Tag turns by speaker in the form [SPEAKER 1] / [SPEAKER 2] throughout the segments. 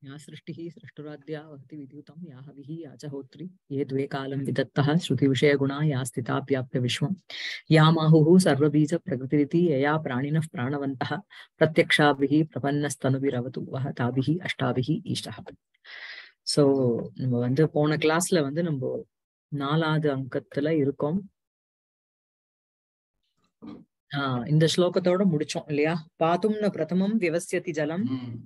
[SPEAKER 1] या सृष्टिः सृष्टुराद्या वहति विद्युतं या हविः या च होत्री ये द्वे कालं विदत्तः श्रुतिविषयगुणा या स्थिता व्याप्य विश्वं या माहुः सर्वबीजप्रकृतिरिति यया प्राणिनः प्राणवन्तः प्रत्यक्षाभिः प्रपन्नस्तनुभिरवतु वह ताभिः अष्टाभिः ஈஷ்டः ஸோ நம்ம வந்து போன கிளாஸ்ல வந்து நம்ம நாலாவது அங்கத்துல இருக்கோம் ஆஹ் இந்த ஸ்லோகத்தோட முடிச்சோம் இல்லையா பாத்தும்ன பிரதமம் விவசியதி ஜலம்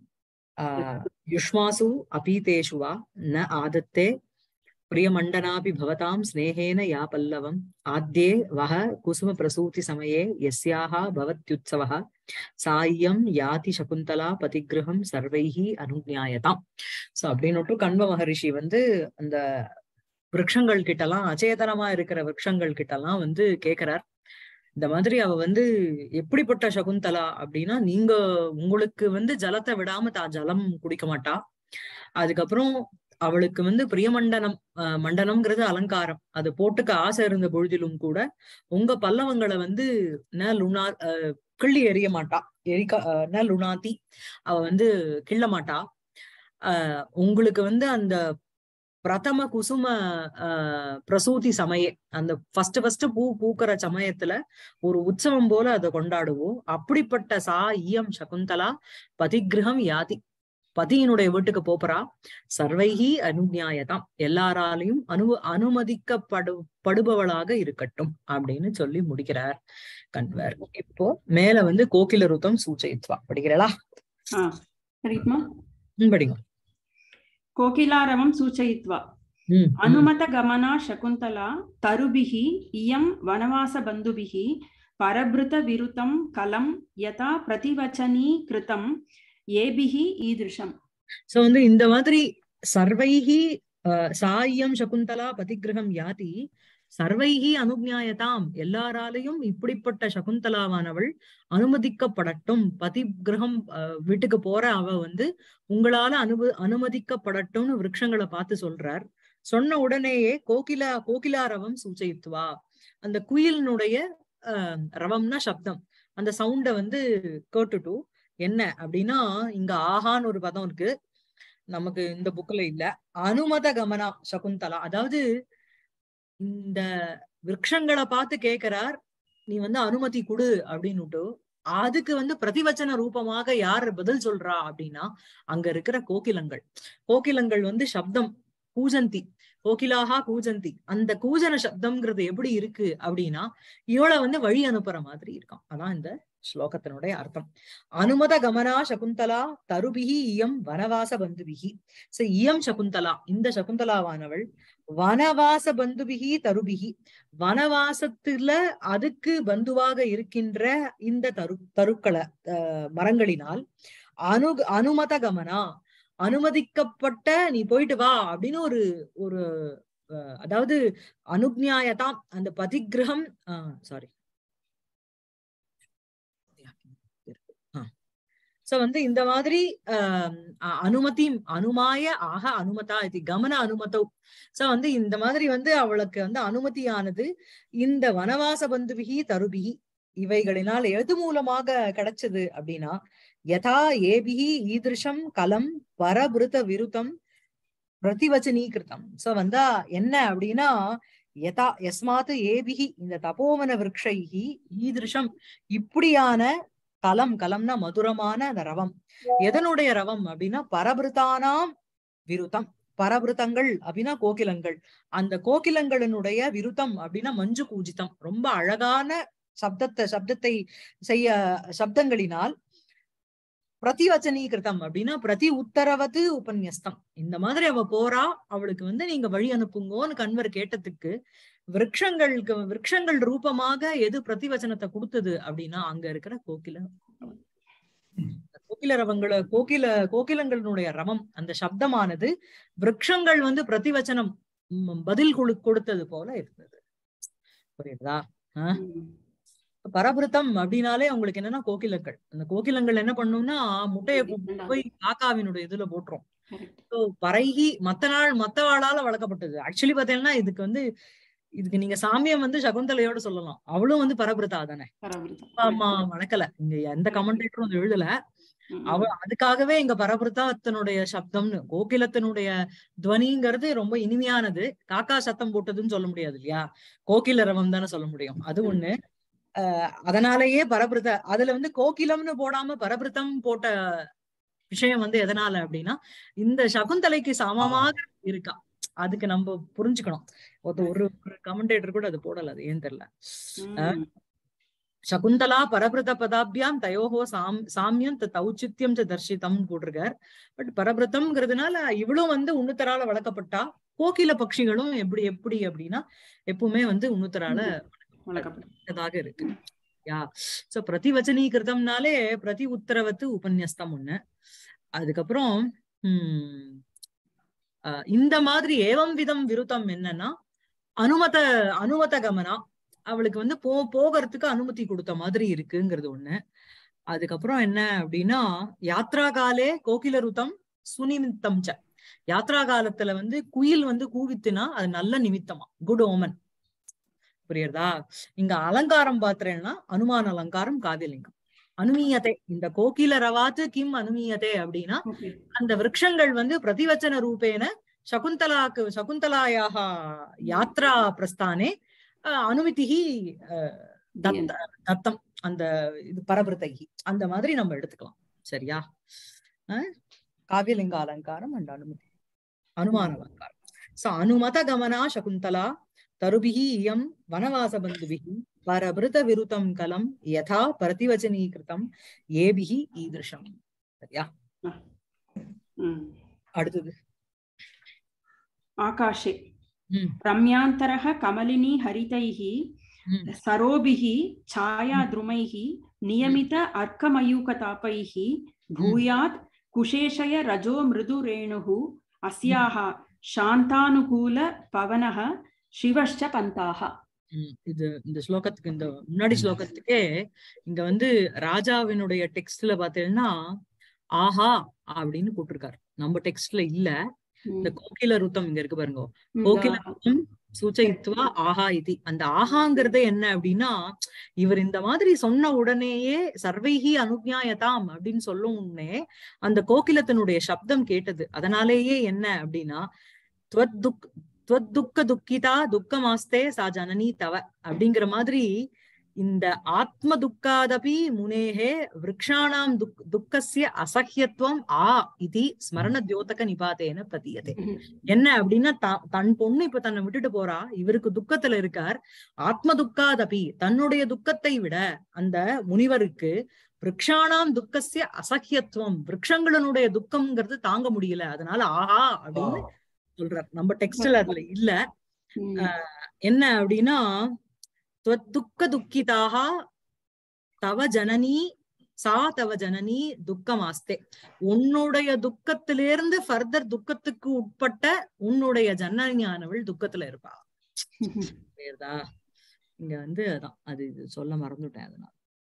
[SPEAKER 1] ஆஹ் युष्मासु अपीतेषु वा न आदत्ते प्रियमण्डनापि भवतां स्नेहेन या पल्लवम् आद्ये वः कुसुमप्रसूतिसमये यस्याः भवत्युत्सवः साय्यं யாதி சகுந்தலா பதிகிரகம் சர்வைஹி அனுஜாயதாம் சோ அப்படின்னுட்டு கண்வ மகரிஷி வந்து அந்த விரக்ஷங்கள் கிட்டலாம் அச்சேதனமா இருக்கிற விரக்ஷங்கள் கிட்டலாம் வந்து கேக்குறார் இந்த மாதிரி அவ வந்து எப்படிப்பட்ட சகுந்தலா அப்படின்னா நீங்க உங்களுக்கு வந்து ஜலத்தை விடாம தா ஜலம் குடிக்க மாட்டா அதுக்கப்புறம் அவளுக்கு வந்து பிரியமண்டனம் அஹ் மண்டனம்ங்கிறது அலங்காரம் அது போட்டுக்க ஆசை இருந்த பொழுதிலும் கூட உங்க பல்லவங்களை வந்து ந லுணா அஹ் கிள்ளி எறிய மாட்டா எரிக்க அஹ் ந லுணாத்தி அவ வந்து கிள்ள மாட்டா ஆஹ் உங்களுக்கு வந்து அந்த பிரதம குசும ஆஹ் பிரசூதி சமய அந்த ஃபர்ஸ்ட் ஃபர்ஸ்ட் பூ பூக்கிற சமயத்துல ஒரு உற்சவம் போல அதை கொண்டாடுவோம் அப்படிப்பட்ட சா ஈயம் சகுந்தலா பதிகிரகம் யாதி பதியினுடைய வீட்டுக்கு போறா சர்வைகி அனுஞாயதாம் எல்லாராலையும் அனு அனுமதிக்கப்படு படுபவளாக இருக்கட்டும் அப்படின்னு சொல்லி முடிக்கிறார் கண்வர் இப்போ மேல வந்து கோகில ருத்தம் சூச்சயித்வா படிக்கிறளா
[SPEAKER 2] हा हरित्मा
[SPEAKER 1] ம், படிங்க
[SPEAKER 2] कोकिलारवं सूचयित्वा
[SPEAKER 1] ம், ம்.
[SPEAKER 2] अनुमतगमना शकुन्तला तरुभिः इयं वनवासबन्धुभिः परभृतविरुतं कलं यथा प्रतिवचनीकृतं येभिः ईदृशम्
[SPEAKER 1] சோ வந்து இந்த மாதிரி சர்வைஹி அஹ், சாயம் சகுந்தலா பதிகிரகம் யாதி சர்வைஹி அனுஜாயதாம் எல்லாராலையும் இப்படிப்பட்ட சகுந்தலாவானவள் அனுமதிக்கப்படட்டும் பதிகிரகம் அஹ், வீட்டுக்கு போற அவ வந்து உங்களால அனும அனுமதிக்கப்படட்டும்னு விருட்சங்களை பார்த்து சொல்றார் சொன்ன உடனேயே கோகிலா கோகிலாரவம் சூச்சயித்துவா அந்த குயிலினுடைய அஹ், ரவம்னா சப்தம் அந்த சவுண்ட வந்து கேட்டுட்டு என்ன அப்படின்னா இங்க ஆஹான்னு ஒரு பதம் இருக்கு நமக்கு இந்த புக்ல இல்ல அனுமத கமனா சகுந்தலா அதாவது இந்த விரக்ஷங்களை பார்த்து கேக்குறார் நீ வந்து அனுமதி கொடு அப்படின்னுட்டு அதுக்கு வந்து பிரதிவச்சன ரூபமாக யார் பதில் சொல்றா அப்படின்னா அங்க இருக்கிற கோகிலங்கள் கோகிலங்கள் வந்து சப்தம் கூஜந்தி கோகிலாகா கூஜந்தி அந்த கூஜன சப்தம்ங்கிறது எப்படி இருக்கு அப்படின்னா இவளை வந்து வழி அனுப்புற மாதிரி இருக்கான் அதான் இந்த ஸ்லோகத்தினுடைய அர்த்தம் அனுமத கமனா சகுந்தலா தருபிகி இயம் வனவாச பந்துபிகி சோ இயம் சகுந்தலா இந்த சகுந்தலாவானவள் வனவாச பந்துபிகி தருபிகி வனவாசத்துல அதுக்கு பந்துவாக இருக்கின்ற இந்த தரு தருக்களை அஹ், மரங்களினால் அனு அனுமத கமனா அனுமதிக்கப்பட்ட நீ போயிட்டு வா அப்படின்னு ஒரு ஒரு அஹ், அதாவது அனுஜாயதாம் அந்த பதிகிரகம் சாரி சோ வந்து இந்த மாதிரி ஆஹ் அ- அனுமதி அனுமாய ஆக அனுமதா இது கமன அனுமதோ சோ வந்து இந்த மாதிரி வந்து அவளுக்கு வந்து அனுமதியானது இந்த வனவாச பந்துபிகி தருபிகி இவைகளினால் எது மூலமாக கிடைச்சது அப்படின்னா யதா ஏபிகி ஈதிருஷம் கலம் பரபிருத விருத்தம் பிரதிவச்சனீகிருத்தம் சோ வந்தா என்ன அப்படின்னா யதா யஸ்மாத் ஏபிகி இந்த தபோவன விரக்ஷைகி ஈதிருஷம் இப்படியான கலம் கலம்னா மதுரமான அந்த ரவம் எதனுடைய ரவம் அப்படின்னா பரபிருத்தானாம் விருத்தம் பரபிருத்தங்கள் அப்படின்னா கோகிலங்கள் அந்த கோகிலங்களினுடைய விருத்தம் அப்படின்னா மஞ்சு பூஜிதம் ரொம்ப அழகான சப்தத்தை சப்தத்தை செய்ய சப்தங்களினால் பிரதிவச்சனீகிருத்தம் அப்படின்னா பிரதி உத்தரவது உபன்யஸ்தம் இந்த மாதிரி அவ போறா அவளுக்கு வந்து நீங்க வழி அனுப்புங்கோன்னு கண்வர் கேட்டதுக்கு விரக்ஷங்களுக்கு விரக்ஷங்கள் ரூபமாக எது பிரதிவச்சனத்தை கொடுத்தது அப்படின்னா அங்க இருக்கிற கோகில ரவம். அந்த கோகில ரவங்கள கோகில கோகிலங்களினுடைய ரவம் அந்த சப்தமானது விரக்ஷங்கள் வந்து பிரதிவச்சனம் ம், பதில் கொடு கொடுத்தது போல இருந்தது புரியுதா பரபிருத்தம் அப்படின்னாலே அவங்களுக்கு என்னன்னா கோகிலங்கள் அந்த கோகிலங்கள் என்ன பண்ணும்னா முட்டைய கொண்டு போய் காக்காவினுடைய இதுல போட்டுரும்
[SPEAKER 2] Correct.
[SPEAKER 1] So, பறைகி மத்த நாள் மத்தவாளால வளர்க்கப்பட்டது ஆக்சுவலி பாத்தீங்கன்னா இதுக்கு வந்து இதுக்கு நீங்க சாமியம் வந்து சகுந்தலையோட சொல்லலாம் அவளும் வந்து பரபிரதா தானே
[SPEAKER 2] பரவிருத்தம்.
[SPEAKER 1] அப்பா அம்மா வளர்க்கல இங்க எந்த கமெண்டேட்டரும் அது எழுதல
[SPEAKER 2] ம்,
[SPEAKER 1] அவ அதுக்காகவே இங்க பரபிரதாத்தனுடைய சப்தம்னு கோகிலத்தினுடைய துவனிங்கிறது ரொம்ப இனிமையானது காக்கா சத்தம் போட்டதுன்னு சொல்ல முடியாது இல்லையா கோகில ரவம் தானே சொல்ல முடியும் அது ஒண்ணு அஹ் அதனாலேயே பரபிரத அதுல வந்து கோகிலம்னு போடாம பரபிரதம் போட்ட விஷயம் வந்து எதனால அப்படின்னா இந்த சகுந்தலைக்கு சமமாக இருக்கா அதுக்கு நம்ம புரிஞ்சுக்கணும் ஒரு ஒரு கமெண்டேட்டர் கூட அது போடல அது ஏன் தெரியல
[SPEAKER 2] ம்,
[SPEAKER 1] சகுந்தலா பரபிரத பதாபியாம் தயோஹோ சாம் சாமியம் தத் ஔச்சித்யம் ச தர்ஷிதம் போட்டிருக்கார் பட் பரபிரதம்ங்கிறதுனால இவளும் வந்து உன்னுத்தரால வளர்க்கப்பட்டா கோகில பட்சிகளும் எப்படி எப்படி அப்படின்னா எப்பவுமே வந்து உன்னுத்தரால
[SPEAKER 2] வளர்க்கப்படும்
[SPEAKER 1] வளர்க்கதாக இருக்கு யா சோ பிரதிவச்சனீகிருதம்னாலே பிரதி உத்தரவத்து உபன்யஸ்தம் ஒண்ணு அதுக்கப்புறம் உம் அஹ் இந்த மாதிரி ஏவம் விதம் விருத்தம் என்னன்னா அனுமத அனுமத கமனா அவளுக்கு வந்து போ போகிறதுக்கு அனுமதி கொடுத்த மாதிரி இருக்குங்கிறது ஒண்ணு அதுக்கப்புறம் என்ன அப்படின்னா யாத்ரா காலே கோகில ருதம் சுனிமித்தம் ச யாத்ரா காலத்துல வந்து குயில் வந்து கூவித்துனா அது நல்ல நிமித்தமா குட் ஓமன் புரியுறதா இங்க அலங்காரம் பாத்திரேன்னா அனுமான அலங்காரம் காவியலிங்கம் அனுமீயத்தை இந்த கோகில ரவாத்து கிம் அனுமீயத்தை அப்படின்னா
[SPEAKER 2] ஓகே
[SPEAKER 1] அந்த விருட்சங்கள் வந்து பிரதிவச்சன ரூபேன சகுந்தலாக்கு சகுந்தலாயாக யாத்ரா பிரஸ்தானே அஹ், அனுமதிஹி அஹ், தத்த தத்தம் அந்த இது பரபிரதைகி அந்த மாதிரி நம்ம எடுத்துக்கலாம் சரியா அஹ், காவியலிங்க அலங்காரம் அண்ட் அனுமதி அனுமான அலங்காரம் சோ அனுமத கமனா சகுந்தலா தருபிஹி இயம் வனவாச பந்துபிஹி பரபிருத விருத்தம் கலம் யதா பிரதிவச்சனீகிருதம் ஏபிஹி ஈதிருஷம் சரியா
[SPEAKER 2] ம்.
[SPEAKER 1] அடுத்தது
[SPEAKER 2] आकाशे
[SPEAKER 1] ம்
[SPEAKER 2] रम्यान्तरः कमलिनी हरितैः
[SPEAKER 1] ம்
[SPEAKER 2] सरोभिः छायाद्रुमैः नियमित अर्कमयूकतापैः भूयात् कुशेशय रजो मृदुरेणुः अस्याः शान्तानुकूल पवनः शिवश्च पन्ताः
[SPEAKER 1] ம், இது இந்த ஸ்லோகத்துக்கு இந்த முன்னாடி ஸ்லோகத்துக்கே இங்க வந்து ராஜாவினுடைய டெக்ஸ்ட்ல பாத்தீங்கன்னா ஆஹா அப்படின்னு போட்டிருக்காரு நம்ம டெக்ஸ்ட்ல இல்ல இந்த கோகில ருத்தம் இங்க இருக்கு பாருங்க கோகில ருத்தம் சூச்சயித்வா ஆஹா இதி அந்த ஆஹாங்கிறதே என்ன அப்படின்னா இவர் இந்த மாதிரி சொன்ன உடனேயே சர்வைகி அனுஜாயதாம் அப்படின்னு சொல்லும் உடனே அந்த கோகிலத்தினுடைய சப்தம் கேட்டது அதனாலேயே என்ன அப்படின்னா துவத் துக் துவத் துக்க துக்கிதா துக்கமாஸ்தே சா ஜனனி தவ அப்படிங்கிற மாதிரி இந்த ஆத்ம துக்காதபி முனேகே விரக்ஷாணாம் துக் துக்கசிய அசஹ்யத்துவம் ஆ இது ஸ்மரண தியோதக நிபாதேன பிரதீயதே என்ன அப்படின்னா த- தன் பொண்ணு இப்ப தன்னை விட்டுட்டு போறா இவருக்கு துக்கத்துல இருக்கார் ஆத்ம துக்காதபி தன்னுடைய துக்கத்தை விட அந்த முனிவருக்கு விரக்ஷாணாம் துக்கசிய அசஹ்யத்துவம் விரக்ஷங்களினுடைய துக்கம்ங்கிறது தாங்க முடியல அதனால ஆஹா அப்படின்னு சொல்றார் நம்ம டெக்ஸ்ட்ல அதுல இல்ல என்ன அப்படின்னா துக்க துக்கிதாக தவ ஜனனி சா தவ ஜனனி துக்கமாஸ்தே உன்னுடைய துக்கத்திலிருந்து ஃபர்தர் துக்கத்துக்கு உட்பட்ட உன்னுடைய ஜனனியானவள் துக்கத்துல இருப்பா புரியுதா இங்க வந்து அதான் அது இது சொல்ல மறந்துட்டேன் அதனால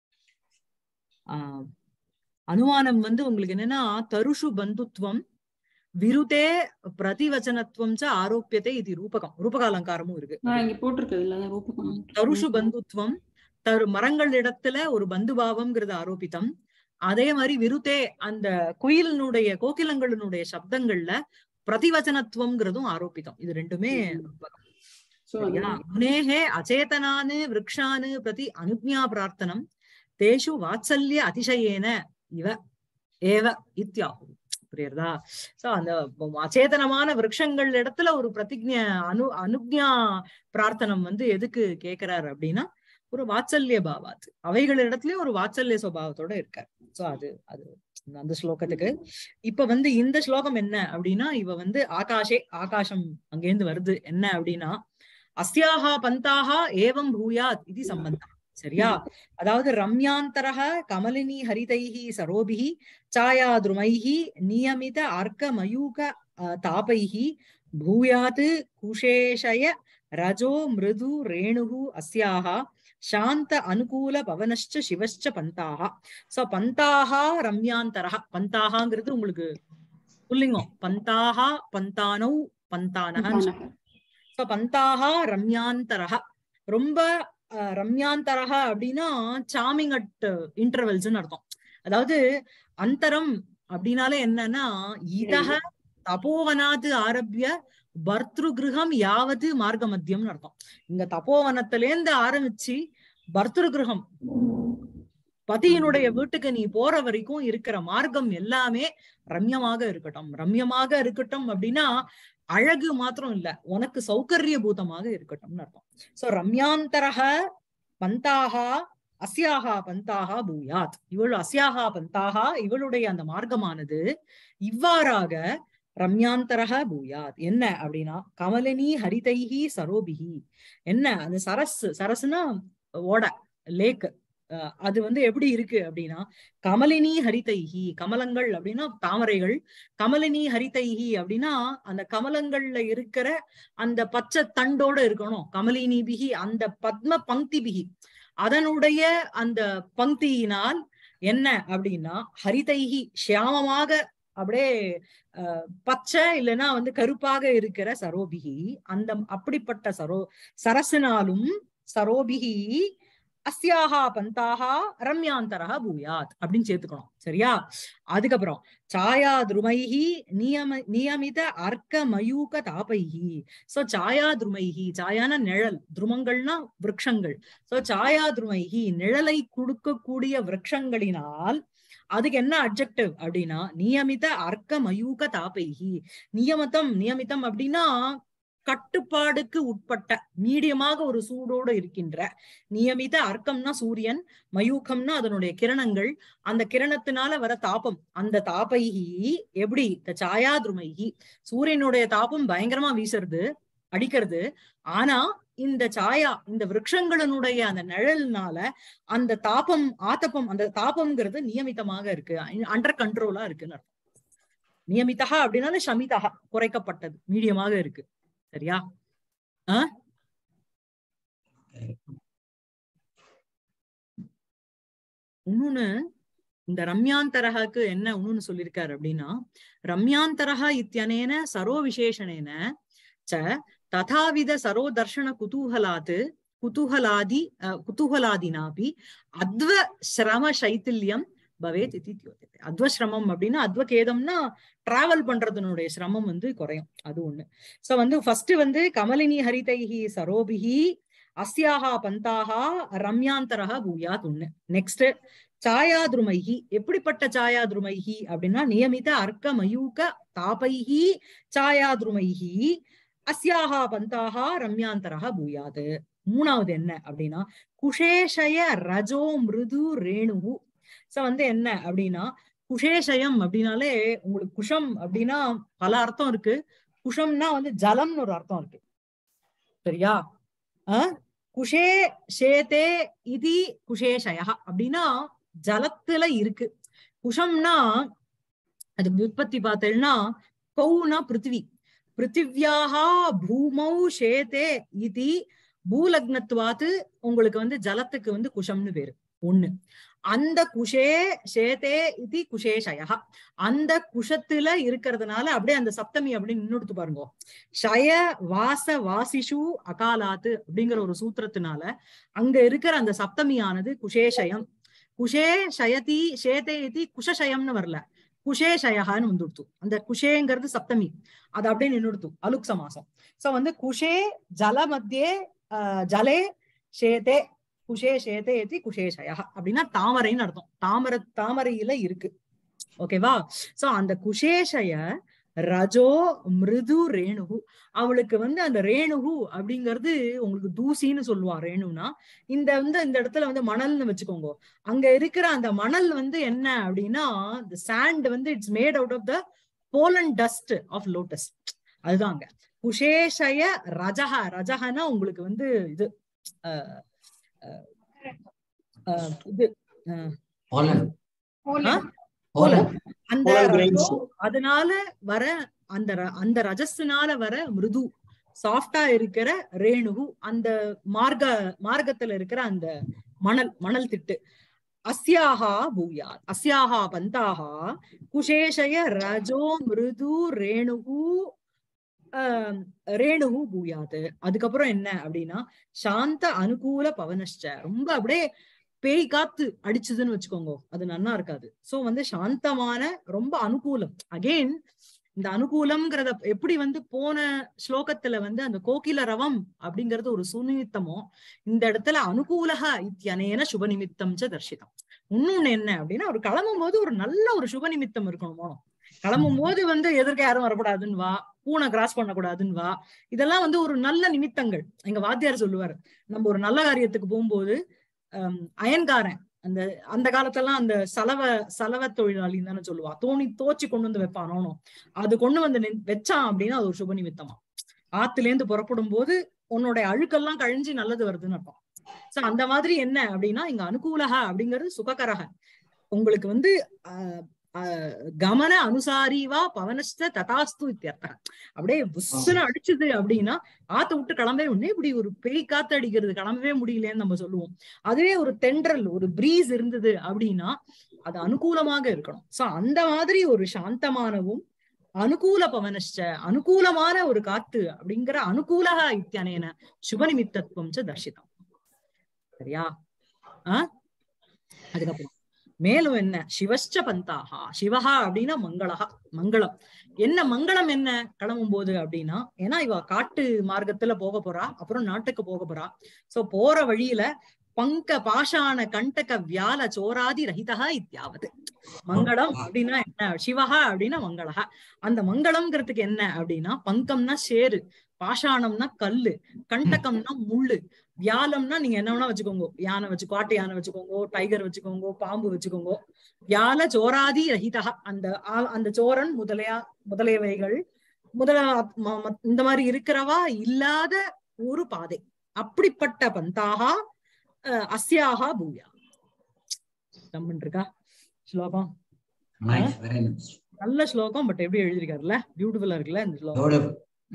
[SPEAKER 1] ஆஹ் அனுமானம் வந்து உங்களுக்கு என்னன்னா தருஷு பந்துத்வம் விருதே பிரதிவச்சனத்துவம் ச ஆரோப்பியத்தை இது ரூபகம் ரூபக அலங்காரமும் இருக்கு
[SPEAKER 2] இங்க போட்டிருக்கு இல்ல ரூபகம்
[SPEAKER 1] தருஷு பந்துத்வம் தரு மரங்கள் இடத்துல ஒரு பந்துபாவம்ங்கிறது ஆரோபித்தம் அதே மாதிரி விருத்தே அந்த குயிலினுடைய கோகிலங்களினுடைய சப்தங்கள்ல பிரதிவச்சனத்துவம்ங்கிறதும் ஆரோபித்தம் இது ரெண்டுமே ரூபகம்.
[SPEAKER 2] சோ
[SPEAKER 1] சரியா? முனேகே அச்சேதனானு விரக்ஷானு பிரதி அனுஜ்ஞா பிரார்த்தனம் தேஷு வாத்சல்ய அதிசயேன இவ ஏவ இத்தியாகு புரியுறதா சோ அந்த அச்சேதனமான விரக்ஷங்கள் இடத்துல ஒரு பிரதிஜ்ஞ அனு அனுஜ்ஞா பிரார்த்தனம் வந்து எதுக்கு கேக்குறாரு அப்படின்னா ஒரு வாத்சல்ய பாவாத் அவைகள் இடத்துலயும் ஒரு வாத்சல்ய சுபாவத்தோட இருக்கார் சோ அது அது அந்த ஸ்லோகத்துக்கு இப்ப வந்து இந்த ஸ்லோகம் என்ன அப்படின்னா இவ வந்து ஆகாஷே ஆகாசம் அங்கேருந்து வருது என்ன அப்படின்னா அஸ்யாஹா பந்தாஹா ஏவம் பூயாத் இது சம்பந்தம் சரியா அதாவது ரம்யாந்தரக கமலினி ஹரிதைஹி சரோபிஹி சாயாதுருமைஹி நியமித அர்க்க மயூக அஹ், தாபைஹி பூயாத் குஷேஷய ரஜோ மிருது ரேணுகு அஸ்யாஹா சாந்த அனுகூல பவனश्च சிவश्च பந்தாஹா சோ பந்தாஹா ரம்யாந்தரக பந்தாஹாங்கிறது உங்களுக்கு புல்லிங்கம் பந்தாஹா பந்தானௌ பந்தானஹன்னு சோ பந்தாஹா ரம்யாந்தரஹ ரொம்ப அஹ், ரம்யாந்தரஹ அப்படின்னா சாமிங் அட் இன்டர்வெல்ஸ்னு அர்த்தம் அதாவது அந்தரம் அப்படின்னாலே என்னன்னா இதக தபோவனாது ஆரம்பிய பர்த்ரு கிரகம் யாவது மார்க்க மத்தியம்னு அர்த்தம் இங்க தபோவனத்திலேந்து ஆரம்பிச்சு பர்த்ரு கிரகம் பதியினுடைய வீட்டுக்கு நீ போற வரைக்கும் இருக்கிற மார்க்கம் எல்லாமே ரம்யமாக இருக்கட்டும் ரம்யமாக இருக்கட்டும் அப்படின்னா அழகு மாத்திரம் இல்ல உனக்கு சௌகரிய பூதமாக இருக்கட்டும்னு அர்த்தம் சோ ரம்யாந்தரக பந்தாகா அஸ்யாகா பந்தாகா பூயாத் இவள் அஸ்யாகா பந்தாகா இவளுடைய அந்த மார்க்கமானது இவ்வாறாக ரம்யாந்தரக பூயாத் என்ன அப்படின்னா கமலினி ஹரிதைஹி சரோபிஹி என்ன அந்த சரஸ் சரஸ்னா ஓட லேக் அது வந்து எப்படி இருக்கு அப்படின்னா கமலினி ஹரிதைஹி கமலங்கள் அப்படின்னா தாமரைகள் கமலினி ஹரிதைஹி அப்படின்னா அந்த கமலங்கள்ல இருக்கிற அந்த பச்சை தண்டோட இருக்கணும் கமலினி பிகி அந்த பத்ம பங்கி பிகி அதனுடைய அந்த பங்கியினால் என்ன அப்படின்னா ஹரிதைஹி ஷியாமமாக அப்படியே பச்சை இல்லைன்னா வந்து கருப்பாக இருக்கிற சரோபிகி அந்த அப்படிப்பட்ட சரோ சரசினாலும் சரோபிகி அஸ்யாகா பந்தாகா ரம்யாந்தரா பூயாத் அப்படின்னு சேர்த்துக்கணும் சரியா அதுக்கப்புறம் சாயா துருமைஹி நியம நியமித அர்க்க மயூக தாபைஹி சோ சாயா துருமைஹி சாயான நிழல் துருமங்கள்னா விரக்ஷங்கள் சோ சாயா துருமைஹி நிழலை கொடுக்கக்கூடிய விரக்ஷங்களினால் அதுக்கு என்ன அப்ஜெக்டிவ் அப்படின்னா நியமித அர்க்க மயூக தாபைஹி நியமித்தம் நியமித்தம் அப்படின்னா கட்டுப்பாடுக்கு உட்பட்ட மீடியமாக ஒரு சூடோடு இருக்கின்ற நியமித அர்க்கம்னா சூரியன் மயூகம்னா அதனுடைய கிரணங்கள் அந்த கிரணத்தினால வர தாபம் அந்த தாபைகி எப்படி இந்த சாயாதுருமைகி சூரியனுடைய தாபம் பயங்கரமா வீசுறது அடிக்கிறது ஆனா இந்த சாயா இந்த விரக்ஷங்களினுடைய அந்த நிழல்னால அந்த தாபம் ஆத்தப்பம் அந்த தாபம்ங்கிறது நியமித்தமாக இருக்கு அண்டர் கண்ட்ரோலா இருக்குன்னு அர்த்தம் நியமித்தா அப்படின்னால சமிதா குறைக்கப்பட்டது மீடியமாக இருக்கு சரியா இன்னொன்னு இந்த ரம்யாந்தரகாக்கு என்ன இன்னொன்னு சொல்லியிருக்காரு அப்படின்னா ரம்யாந்தரகா இத்தியனேன சரோ விசேஷனேன ச ததாவித சரோ தர்ஷன குதூகலாத் குதூகலாதி குதூகலாதினாபி அத்வ சிரம சைத்தில்யம் பவேத் இத்தி தியோதியத்தை அத்வசிரமம் அப்படின்னா அத்வகேதம்னா டிராவல் பண்றதுனுடைய சிரமம் வந்து குறையும் அது ஒண்ணு சோ வந்து ஃபர்ஸ்ட் வந்து கமலினி ஹரிதைஹி சரோபிஹி அஸ்யாஹா பந்தாஹா ரம்யாந்தரஹா பூயாத் ஒண்ணு நெக்ஸ்ட் சாயாதுருமைஹி எப்படிப்பட்ட சாயாதுருமைஹி அப்படின்னா நியமித அர்க்க மயூக தாபைஹி சாயாதுருமைஹி அஸ்யாஹா பந்தாஹா ரம்யாந்தரஹா பூயாது மூணாவது என்ன அப்படின்னா குஷேஷய ரஜோ மிருது ரேணுகு சோ வந்து என்ன அப்படின்னா குஷேஷயம் அப்படின்னாலே உங்களுக்கு குஷம் அப்படின்னா பல அர்த்தம் இருக்கு குஷம்னா வந்து ஜலம்னு ஒரு அர்த்தம் இருக்கு சரியா அஹ் குஷே ஷேதே இதி குஷேஷயா அப்படின்னா ஜலத்துல இருக்கு குஷம்னா அது விற்பத்தி பார்த்தேன்னா கௌனா பிருத்திவி பிருத்திவியாகா பூமௌ ஷேதே இதி பூலக்னத்துவாத்து உங்களுக்கு வந்து ஜலத்துக்கு வந்து குஷம்னு பேரு ஒண்ணு அந்த குஷே ஷேதே இது குஷேஷயா அந்த குஷத்துல இருக்கிறதுனால அப்படியே அந்த சப்தமி அப்படின்னு நின்னுடுத்து பாருங்க ஷய வாச வாசிஷு அகாலாத்து அப்படிங்கிற ஒரு சூத்திரத்தினால அங்க இருக்கிற அந்த சப்தமியானது குஷேஷயம் குஷே ஷயதி ஷேதே இது குஷஷயம்னு வரல குஷேஷயகான்னு வந்துடுத்து அந்த குஷேங்கிறது சப்தமி அது அப்படியே நின்னுடுத்து அலுக் சமாசம் சோ வந்து குஷே ஜல மத்தியே ஜலே ஷேதே குஷே ஷேதே ஏத்தி குஷேஷயா அப்படின்னா தாமரைன்னு அர்த்தம் தாமரை தாமரையில இருக்கு ஓகேவா சோ அந்த குஷேஷய ரஜோ மிருது ரேணுகு அவளுக்கு வந்து அந்த ரேணுகு அப்படிங்கிறது உங்களுக்கு தூசின்னு சொல்லுவா ரேணுனா இந்த வந்து இந்த இடத்துல வந்து மணல்னு வச்சுக்கோங்க அங்க இருக்கிற அந்த மணல் வந்து என்ன அப்படின்னா இந்த சாண்ட் வந்து it's made out of the pollen dust of lotus அதுதாங்க குஷேஷய ரஜக ரஜகனா உங்களுக்கு வந்து இது இது அந்த அதனால வர அந்த அந்த ரஜஸ்னால வர மிருது சாஃப்டா இருக்கிற ரேணுகு அந்த மார்க்க மார்க்கத்துல இருக்கிற அந்த மணல் மணல் திட்டு அஸ்யாஹா பூயாத் அஸ்யாஹா பந்தாஹா குஷேஷய ரஜோ மிருது ரேணுகு ரேணுகு பூயாது அதுக்கப்புறம் என்ன அப்படின்னா சாந்த அனுகூல பவனஷ்ட ரொம்ப அப்படியே பேய் காத்து அடிச்சுதுன்னு வச்சுக்கோங்க அது நன்னா இருக்காது சோ வந்து சாந்தமான ரொம்ப அனுகூலம் அகைன் இந்த அனுகூலம்ங்கிறத எப்படி வந்து போன ஸ்லோகத்துல வந்து அந்த கோகில ரவம் அப்படிங்கிறது ஒரு சுநிமித்தமோ இந்த இடத்துல அனுகூலக இத்தியனேன சுப நிமித்தம் ச தர்ஷிதம் இன்னொன்னு என்ன அப்படின்னா ஒரு கிளம்பும் போது ஒரு நல்ல ஒரு சுப நிமித்தம் இருக்கணும் போனோம் கிளம்பும் போது வந்து எதிர்க்க யாரும் வரக்கூடாதுன்னு வா பூனை கிராஸ் பண்ணக்கூடாதுன்னு வா இதெல்லாம் வந்து ஒரு நல்ல நிமித்தங்கள் எங்க வாத்தியார் சொல்லுவார் நம்ம ஒரு நல்ல காரியத்துக்கு போகும்போது ஆம், அயன்காரன் அந்த அந்த காலத்தெல்லாம் அந்த சலவ சலவ தொழிலாளின்னு தானே சொல்லுவா தோணி தோச்சி கொண்டு வந்து வைப்பானோ அது கொண்டு வந்து நின்- வச்சான் அப்படின்னா அது ஒரு சுப நிமித்தமா ஆத்துல இருந்து புறப்படும் போது உன்னுடைய அழுக்கெல்லாம் கழிஞ்சு நல்லது வருதுன்னு அர்த்தம் சோ அந்த மாதிரி என்ன அப்படின்னா இங்க அனுகூலக அப்படிங்கிறது சுககரக உங்களுக்கு வந்து ஆஹ், ஆஹ், கமன அனுசாரிவா பவனஸ்த ததாஸ்து இத்தியர்த்தம் அப்படியே புஸ்ஸுன்னு அடிச்சுது அப்படின்னா ஆத்த விட்டு கிளம்பவே உடனே இப்படி ஒரு பேய் காத்து அடிக்கிறது கிளம்பவே முடியலன்னு நம்ம சொல்லுவோம் அதுவே ஒரு தென்றல் ஒரு பிரீஸ் இருந்தது அப்படின்னா அது அனுகூலமாக இருக்கணும் சோ அந்த மாதிரி ஒரு சாந்தமானவும் அனுகூல பவனஷ்ட அனுகூலமான ஒரு காத்து அப்படிங்கிற அனுகூலக இத்தியனேன சுபநிமித்தத்துவம் ச தர்ஷிதம் சரியா ஆ அதுக்கப்புறம் மேலும் என்ன சிவஷ்ட பந்தாகா சிவஹா அப்படின்னா மங்களஹா மங்களம் என்ன மங்களம் என்ன கிளம்பும் போது அப்படின்னா ஏன்னா இவ காட்டு மார்க்கத்துல போக போறா அப்புறம் நாட்டுக்கு போக போறா சோ போற வழியில பங்க பாஷாண கண்டக வியால சோராதி ரஹிதா இத்தியாவது மங்களம் அப்படின்னா என்ன சிவஹா அப்படின்னா மங்களஹா அந்த மங்களம்ங்கிறதுக்கு என்ன அப்படின்னா பங்கம்னா சேரு பாஷாணம்னா கல்லு கண்டகம்னா முள்ளு வியாலம்னா நீங்க என்ன வேணா வச்சுக்கோங்க யானை வச்சு காட்டு யானை வச்சுக்கோங்க டைகர் வச்சுக்கோங்க பாம்பு வச்சுக்கோங்க வியால சோராதி ரஹிதா அந்த ஆ- அந்த சோரன் முதலையா முதலியவைகள் முதல ம- ம- இந்த மாதிரி இருக்கிறவா இல்லாத ஒரு பாதை அப்படிப்பட்ட பந்தாகா அஹ், அஸ்யாகா பூயா கம்மன் இருக்கா ஸ்லோகம்
[SPEAKER 3] Nice, very nice.
[SPEAKER 1] நல்ல ஸ்லோகம் பட் எப்படி எழுதியிருக்காருல்ல பியூட்டிஃபுல்லா இருக்குல்ல இந்த ஸ்லோகம்
[SPEAKER 3] Beautiful.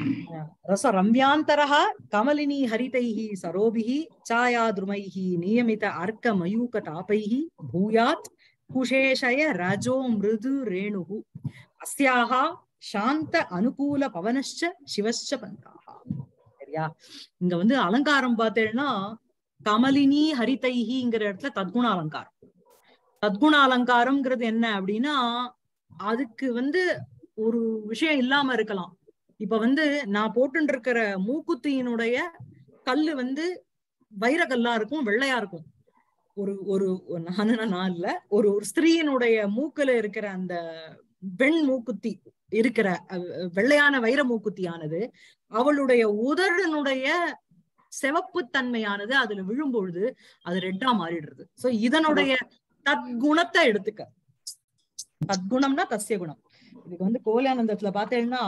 [SPEAKER 1] रस रम्यान्तरः कमलिनी हरितैः सरोभिः छायाद्रुमैः नियमित अर्कमयूकतापैः भूयात् कुशेशय रजो मृदु रेणुः अस्याः சாந்த அனுகூல பவனश्च சிவश्च பந்தாः சரியா இங்க வந்து அலங்காரம் பார்த்தேன்னா கமலினி ஹரிதைஹிங்கிற இடத்துல தத்குண அலங்காரம் தத்குண அலங்காரம்ங்கிறது என்ன அப்படின்னா அதுக்கு வந்து ஒரு விஷயம் இல்லாம இருக்கலாம் இப்ப வந்து நான் போட்டுட்டு இருக்கிற மூக்குத்தியினுடைய கல்லு வந்து வைரக்கல்லா இருக்கும் வெள்ளையா இருக்கும் ஒரு ஒரு ஒரு நானு நான் இல்ல ஒரு ஒரு ஸ்திரீயினுடைய மூக்குல இருக்கிற அந்த வெண் மூக்குத்தி இருக்கிற அஹ், வெள்ளையான வைர மூக்குத்தியானது அவளுடைய உதடனுடைய சிவப்பு தன்மையானது அதுல விழும்பொழுது அது ரெட்டா மாறிடுறது சோ இதனுடைய தத்குணத்தை எடுத்துக்க தத்குணம்னா தஸ்ய குணம் இதுக்கு வந்து கோலியானந்தத்துல பார்த்தேன்னா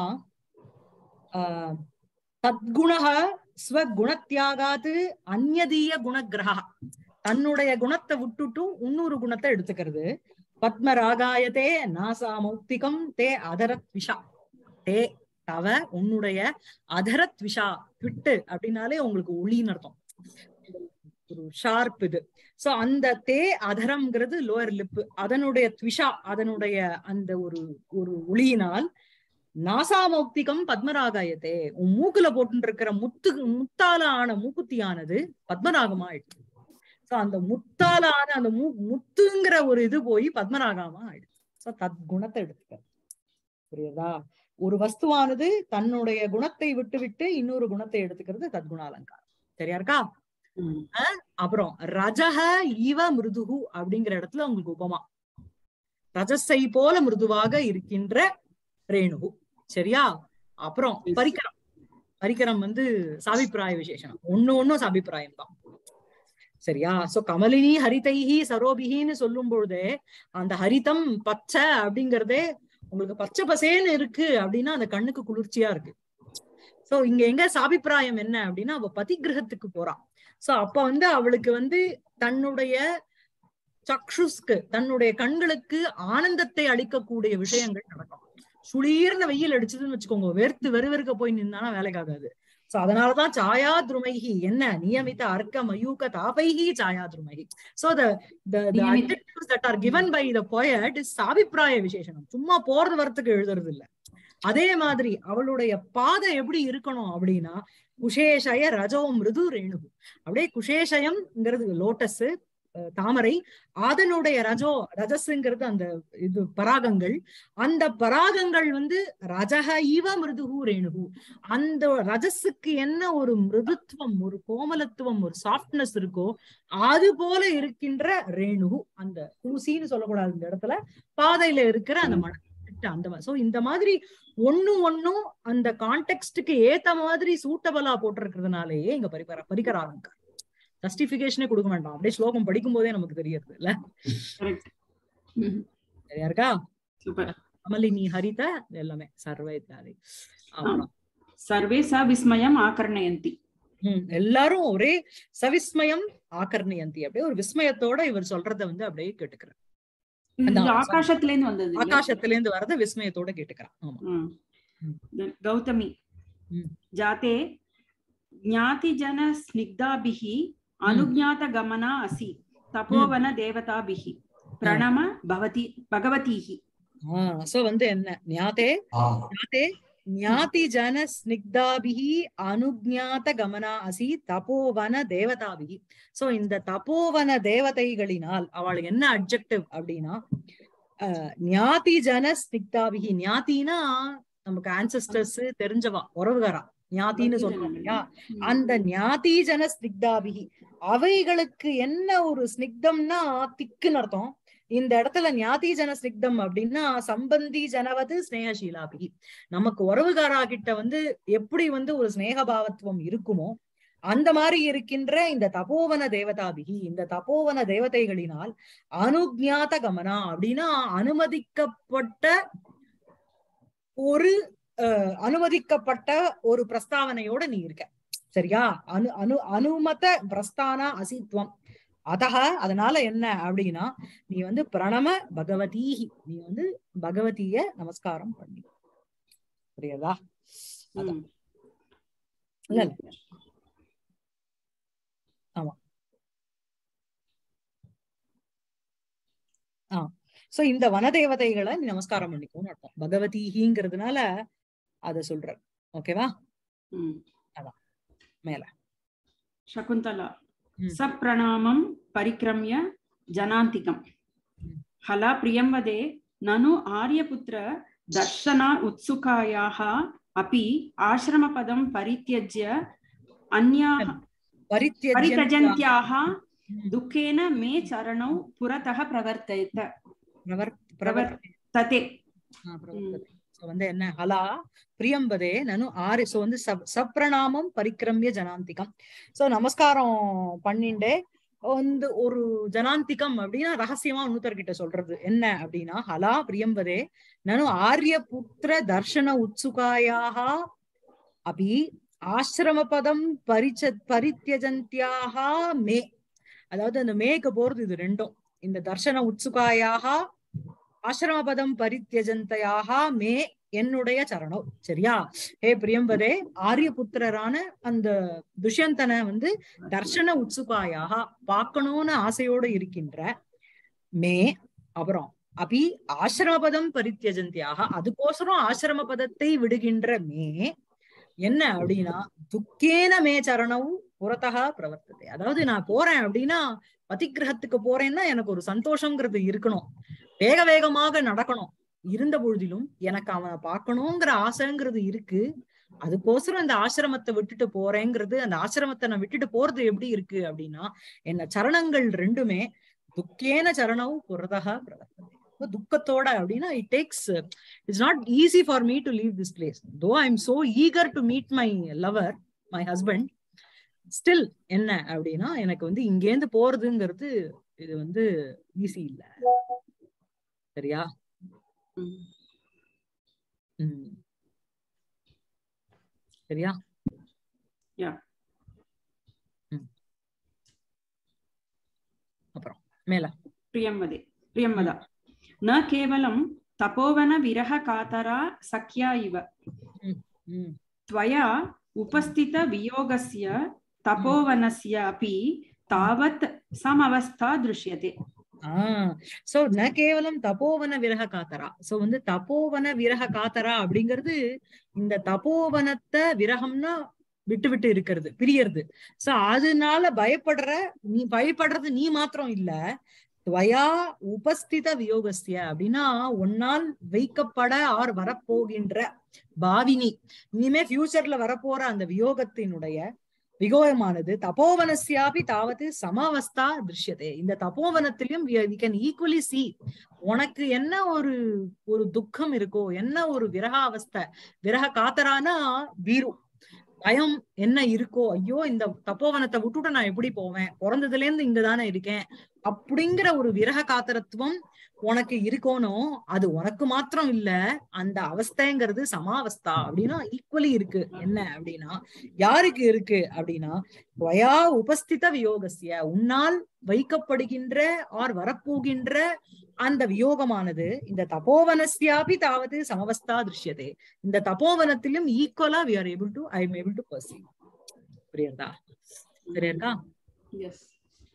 [SPEAKER 1] ஆஹ் தத்குணக ஸ்வகுணத்தியாகாது அந்நதீய குணகிரகா தன்னுடைய குணத்தை விட்டுட்டும் இன்னொரு குணத்தை எடுத்துக்கிறது பத்மராகாயத்தே நாசா மௌக்திகம் தே அதரத் விஷா தே தவ உன்னுடைய அதரத் விஷா விட்டு அப்படின்னாலே உங்களுக்கு ஒளின்னு அர்த்தம் ஒரு ஷார்ப் இது சோ அந்த தே அதரம்ங்கிறது லோயர் லிப் அதனுடைய த்விஷா அதனுடைய அந்த ஒரு ஒரு ஒளியினால் நாசாமௌக்திகம் பத்மராகாயத்தே உன் மூக்குல போட்டு இருக்கிற முத்து முத்தால ஆன மூக்குத்தியானது பத்மராகமா ஆயிடுச்சு சோ அந்த முத்தால ஆன அந்த மூ முத்துங்கிற ஒரு இது போய் பத்மராகமா ஆயிடுச்சு சோ தத் குணத்தை எடுத்துக்க புரியுதா ஒரு வஸ்துவானது தன்னுடைய குணத்தை விட்டு விட்டு இன்னொரு குணத்தை எடுத்துக்கிறது தத்குண அலங்காரம் சரியா இருக்கா
[SPEAKER 2] ம்.
[SPEAKER 1] அப்புறம் ரஜக இவ மிருதுகு அப்படிங்கிற இடத்துல உங்களுக்கு உபமா ரஜஸை போல மிருதுவாக இருக்கின்ற ரேணுகு சரியா அப்புறம்
[SPEAKER 2] Yes.
[SPEAKER 1] பரிக்கரம் பரிக்கரம் வந்து சாபிப்பிராய விசேஷனம் ஒண்ணு ஒண்ணும் சாபிப்பிராயம் தான் சரியா சோ கமலினி ஹரிதைஹி சரோபிகின்னு சொல்லும் பொழுதே அந்த ஹரிதம் பச்சை அப்படிங்கறதே உங்களுக்கு பச்சை பசேன்னு இருக்கு அப்படின்னா அந்த கண்ணுக்கு குளிர்ச்சியா இருக்கு சோ இங்க எங்க சாபிப்பிராயம் என்ன அப்படின்னா அவ பதிகிரகத்துக்கு போறா சோ அப்ப வந்து அவளுக்கு வந்து தன்னுடைய சக்ஷுஸ்க்கு தன்னுடைய கண்களுக்கு ஆனந்தத்தை அளிக்கக்கூடிய விஷயங்கள் நடக்கும் சுளீர்ன வெயில் அடிச்சதுன்னு வச்சுக்கோங்க வெறுத்து வெறுவெறுக்க போய் நின்னானா வேலைக்காகாது சோ அதனாலதான் சாயா துருமைகி என்ன நியமித்த அர்க்க மயூக தாபைகி சாயா துருமைகி சோ த
[SPEAKER 2] நியமித்த-
[SPEAKER 1] adjectives that are given by the poet is சாபிப்பிராய விசேஷனம் சும்மா போறது வரத்துக்கு எழுதுறது இல்ல அதே மாதிரி அவளுடைய பாதை எப்படி இருக்கணும் அப்படின்னா குஷேஷய ரஜோ மிருது ரேணுகு அப்படியே குஷேஷயம்ங்கிறது லோட்டஸ் அஹ், தாமரை அதனுடைய ரஜோ ரஜஸ்ங்கிறது அந்த இது பராகங்கள் அந்த பராகங்கள் வந்து ரஜக இவ மிருதுகு ரேணுகு அந்த ரஜஸுக்கு என்ன ஒரு மிருதுத்துவம் ஒரு கோமலத்துவம் ஒரு சாஃப்ட்னஸ் இருக்கோ அது போல இருக்கின்ற ரேணுகு அந்த ஊசின்னு சொல்லக்கூடாது இந்த இடத்துல பாதையில இருக்கிற அந்த மண் அந்த சோ இந்த மாதிரி ஒண்ணு ஒண்ணும் அந்த கான்டெக்ஸ்டுக்கு ஏத்த மாதிரி சூட்டபலா போட்டிருக்கிறதுனாலயே இங்க பரிபர பரிகராலங்க ஜஸ்டிபிகேஷனே கொடுக்க வேண்டாம் அப்படியே ஸ்லோகம் படிக்கும் போதே நமக்கு தெரியுது இல்ல
[SPEAKER 2] கரெக்ட்
[SPEAKER 1] சரியா இருக்கா
[SPEAKER 2] சூப்பர்
[SPEAKER 1] அமலினி ஹரித எல்லாமே சர்வ இத்தியாதி அப்புறம்
[SPEAKER 2] சர்வே ச விஸ்மயம் ஆகர்ணயந்தி
[SPEAKER 1] ஹம், எல்லாரும் ஒரே சவிஸ்மயம் ஆகர்ணியந்தி அப்படியே ஒரு விஸ்மயத்தோட இவர் சொல்றத வந்து அப்படியே கேட்டுக்கிறார்
[SPEAKER 2] இது
[SPEAKER 1] அதான்.
[SPEAKER 2] ஆகாசத்துல இருந்து வந்தது இல்லையா?
[SPEAKER 1] ஆகாசத்துல இருந்து வரத விஸ்மயத்தோட கேட்டுக்கிறான் ஆமா
[SPEAKER 2] ம்.
[SPEAKER 1] ம்.
[SPEAKER 2] Then गौतमी
[SPEAKER 1] ம்.
[SPEAKER 2] जाते ज्ञातिजनस्निग्धाभिः अनुज्ञातगमना असि तपोवनदेवताभिः प्रणम भवति भगवतीः
[SPEAKER 1] ஆஹ் சோ வந்து என்ன ஞாதே
[SPEAKER 3] Ah,
[SPEAKER 1] ஞாதே ஞாதி ஜன ஸ்னிக்தாபிகி அனுஜாத கமனா அசி தபோவன தேவதாபிகி சோ இந்த தபோவன தேவதைகளினால் அவளுக்கு என்ன அப்ஜெக்டிவ் அப்படின்னா அஹ், ஞாதி ஜன ஸ்னிக்தாபிகி ஞாத்தினா நமக்கு ஆன்சஸ்டர்ஸ் தெரிஞ்சவா உறவுகாரா ஞாத்தின்னு சொல்றோம் இல்லையா அந்த ஞாதி ஜன ஸ்னிக்தாபிகி அவைகளுக்கு என்ன ஒரு ஸ்னிக்தம்னா திக்குன்னு அர்த்தம் இந்த இடத்துல ஞாதி ஜன ஸ்னிக்தம் அப்படின்னா சம்பந்தி ஜனவது ஸ்னேகசீலாபிகி நமக்கு உறவுகாரா கிட்ட வந்து எப்படி வந்து ஒரு ஸ்னேகபாவத்துவம் இருக்குமோ அந்த மாதிரி இருக்கின்ற இந்த தபோவன தேவதாபிகி இந்த தபோவன தேவதைகளினால் அனுஜாத கமனா அப்படின்னா அனுமதிக்கப்பட்ட ஒரு அஹ், அனுமதிக்கப்பட்ட ஒரு பிரஸ்தாவனையோட நீ இருக்க சரியா அனு அனு அனுமத பிரஸ்தான அசித்வம் அதக அதனால என்ன அப்படின்னா நீ வந்து பிரணம பகவதீஹி நீ வந்து பகவதிய நமஸ்காரம் பண்ணி புரியுதா அதான்.
[SPEAKER 2] ம்.
[SPEAKER 1] இல்ல, இல்ல. ஆமா. சோ இந்த வனதேவதைகளை நீ நமஸ்காரம் பண்ணிக்கோன்னு அர்த்தம் பகவதீஹிங்கிறதுனால அத சொல்ற ஓகேவா
[SPEAKER 2] ம்.
[SPEAKER 1] மேல
[SPEAKER 2] शकुन्तला
[SPEAKER 1] ம்.
[SPEAKER 2] सप्रणामं परिक्रम्य जनान्तिकम्
[SPEAKER 1] ம்.
[SPEAKER 2] हला प्रियं वदे ननु आर्यपुत्र दर्शना उत्सुकायाः अपि आश्रमपदं परित्यज्य अन्याः
[SPEAKER 1] பரித்தியஜ்ய
[SPEAKER 2] परित्यजन्त्याः दुःखेन मे चरणौ पुरतः प्रवर्तयत
[SPEAKER 1] பிரவர் பிரவர்
[SPEAKER 2] तते
[SPEAKER 1] ஆ, பிரவர்த்ததை. So வந்து என்ன ஹலா பிரியம்பதே நனு ஆறு சோ வந்து சப் சப்ரணாமம் பரிக்கிரமிய ஜனாந்திகம் சோ நமஸ்காரம் பண்ணிண்டே வந்து ஒரு ஜனாந்திகம் அப்படின்னா ரகசியமா இன்னொருத்தர்கிட்ட சொல்றது என்ன அப்படின்னா ஹலா பிரியம்பதே நனு ஆரிய புத்திர தர்ஷன உத்சுகாயாக அபி ஆசிரமபதம் பரிச்ச பரித்தியஜந்தியாக மே அதாவது அந்த மேக்கு போறது இது ரெண்டும் இந்த தர்ஷன உத்சுகாயாக ஆசிரமபதம் பரித்தியஜந்தையாக மே என்னுடைய சரணம் சரியா ஹே பிரியம்பதே ஆரியபுத்திரரான அந்த துஷ்யந்தனை வந்து தர்ஷன உத்சுகாயாக பார்க்கணும்னு ஆசையோட இருக்கின்ற மே அப்புறம் அபி ஆசிரமபதம் பரித்தியஜந்தியாக அதுக்கோசரம் ஆசிரம பதத்தை விடுகின்ற மே என்ன அப்படின்னா துக்கேன மே சரணவும் புறத்தக பிரவர்த்ததை அதாவது நான் போறேன் அப்படின்னா பதிக்கிரகத்துக்கு போறேன்னா எனக்கு ஒரு சந்தோஷங்கிறது இருக்கணும் வேக வேகமாக நடக்கணும் இருந்த பொழுதிலும் எனக்கு அவனை பார்க்கணுங்கிற ஆசைங்கிறது இருக்கு அதுக்கோசரம் இந்த ஆசிரமத்தை விட்டுட்டு போறேங்கிறது அந்த ஆசிரமத்தை நான் விட்டுட்டு போறது எப்படி இருக்கு அப்படின்னா என்ன சரணங்கள் ரெண்டுமே துக்கேன சரணவும் புறதக பிரவர்த்ததை ரொம்ப துக்கத்தோட அப்படின்னா it takes it's not easy for me to leave this place though I am so eager to meet my lover my husband still என்ன அப்படின்னா எனக்கு வந்து இங்கேருந்து போறதுங்கிறது இது வந்து ஈஸி இல்ல சரியா
[SPEAKER 2] ம்.
[SPEAKER 1] ம். சரியா
[SPEAKER 2] Yeah.
[SPEAKER 1] ம். அப்புறம் மேல
[SPEAKER 2] प्रियं वदे प्रियं वद न केवलं तपोवनविरहकातरा सख्या इव
[SPEAKER 1] ம்
[SPEAKER 2] त्वया उपस्थितवियोगस्य तपोवनस्य अपि तावत् समवस्था दृश्यते
[SPEAKER 1] ஆஹ் சோ ந கேவலம் தபோவன விரக காத்தரா சோ வந்து தபோவன விரக காத்தரா அப்படிங்கிறது இந்த தபோவனத்தை விரகம்னா விட்டு விட்டு இருக்கிறது பிரியறது சோ அதனால பயப்படுற நீ பயப்படுறது நீ மாத்திரம் இல்ல துவயா உபஸ்தித வியோகஸ்ய அப்படின்னா உன்னால் வைக்கப்பட ஆர் வரப்போகின்ற பாவினி இனிமே ஃபியூச்சர்ல வரப்போற அந்த வியோகத்தினுடைய விகோயமானது தபோவனஸ்யாபி தாவது சமாவஸ்தா திருஷ்யதே இந்த தபோவனத்திலும் வி கேன் ஈக்குவலி சி உனக்கு என்ன ஒரு ஒரு துக்கம் இருக்கோ என்ன ஒரு விரக அவஸ்தை விரக காத்தரானா வீரு பயம் என்ன இருக்கோ ஐயோ இந்த தப்போவனத்தை விட்டுட்டு நான் எப்படி போவேன் பிறந்ததுல இருந்து இங்க தானே இருக்கேன் அப்படிங்கிற ஒரு விரக காத்திரத்துவம் உனக்கு இருக்கணும் அது உனக்கு மாத்திரம் இல்ல அந்த அவஸ்தைங்கிறது சமாவஸ்தா அப்படின்னா ஈக்குவலி இருக்கு என்ன அப்படின்னா யாருக்கு இருக்கு அப்படின்னா வயா உபஸ்தித வியோகசிய உன்னால் வைக்கப்படுகின்ற ஆர் வரப்போகின்ற அந்த வியோகமானது இந்த தபோவனஸ்யாபி தாவது சமவஸ்தா திருஷ்யதே இந்த தபோவனத்திலும் ஈக்குவலா we are able to I am able to perceive புரியுதா சரியா
[SPEAKER 2] எஸ்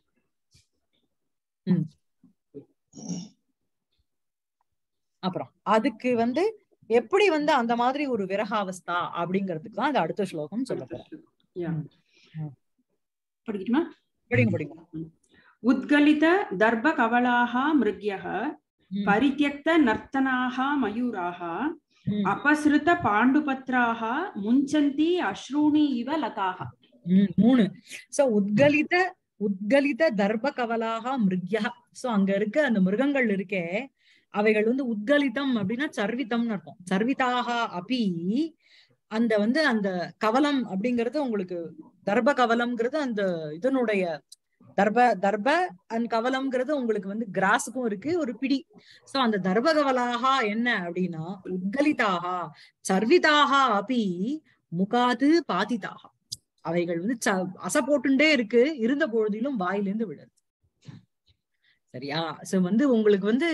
[SPEAKER 1] அப்புறம் அதுக்கு வந்து எப்படி வந்து அந்த மாதிரி ஒரு விரகாவஸ்தா அப்படிங்கிறதுக்கு தான் அது அடுத்த ஸ்லோகம் சொல்ல போறோம்
[SPEAKER 2] யா
[SPEAKER 1] ம்.
[SPEAKER 2] படிக்கட்டுமா
[SPEAKER 1] படிங்க படிங்க
[SPEAKER 2] உத்கலித தர்ப கவலாக மிருக்யः
[SPEAKER 1] ம்,
[SPEAKER 2] परित्यक्त नर्तनाः मयूराः
[SPEAKER 1] ம்,
[SPEAKER 2] अपसृत पाण्डुपत्राः मुञ्चन्ति अश्रूणि इव लताः
[SPEAKER 1] ம், மூணு சோ உத்கலித உத்கலித தர்ப கவலாக மிருக்யா சோ அங்க இருக்க அந்த மிருகங்கள் இருக்கே அவைகள் வந்து உத்கலிதம் அப்படின்னா சர்விதம்னு அர்த்தம் சர்விதாக அபி அந்த வந்து அந்த கவலம் அப்படிங்கிறது உங்களுக்கு தர்ப கவலம்ங்கிறது அந்த இதனுடைய தர்ப தர்ப அண்ட் கவலம்ங்கிறது உங்களுக்கு வந்து கிராஸுக்கும் இருக்கு ஒரு பிடி சோ அந்த தர்ப கவலாக என்ன அப்படின்னா உத்கலிதாக சர்விதாக அபி முகாது பாதிதாக அவைகள் வந்து ச அசை போட்டுண்டே இருக்கு இருந்த பொழுதிலும் வாயிலிருந்து விழுது சரியா சோ வந்து உங்களுக்கு வந்து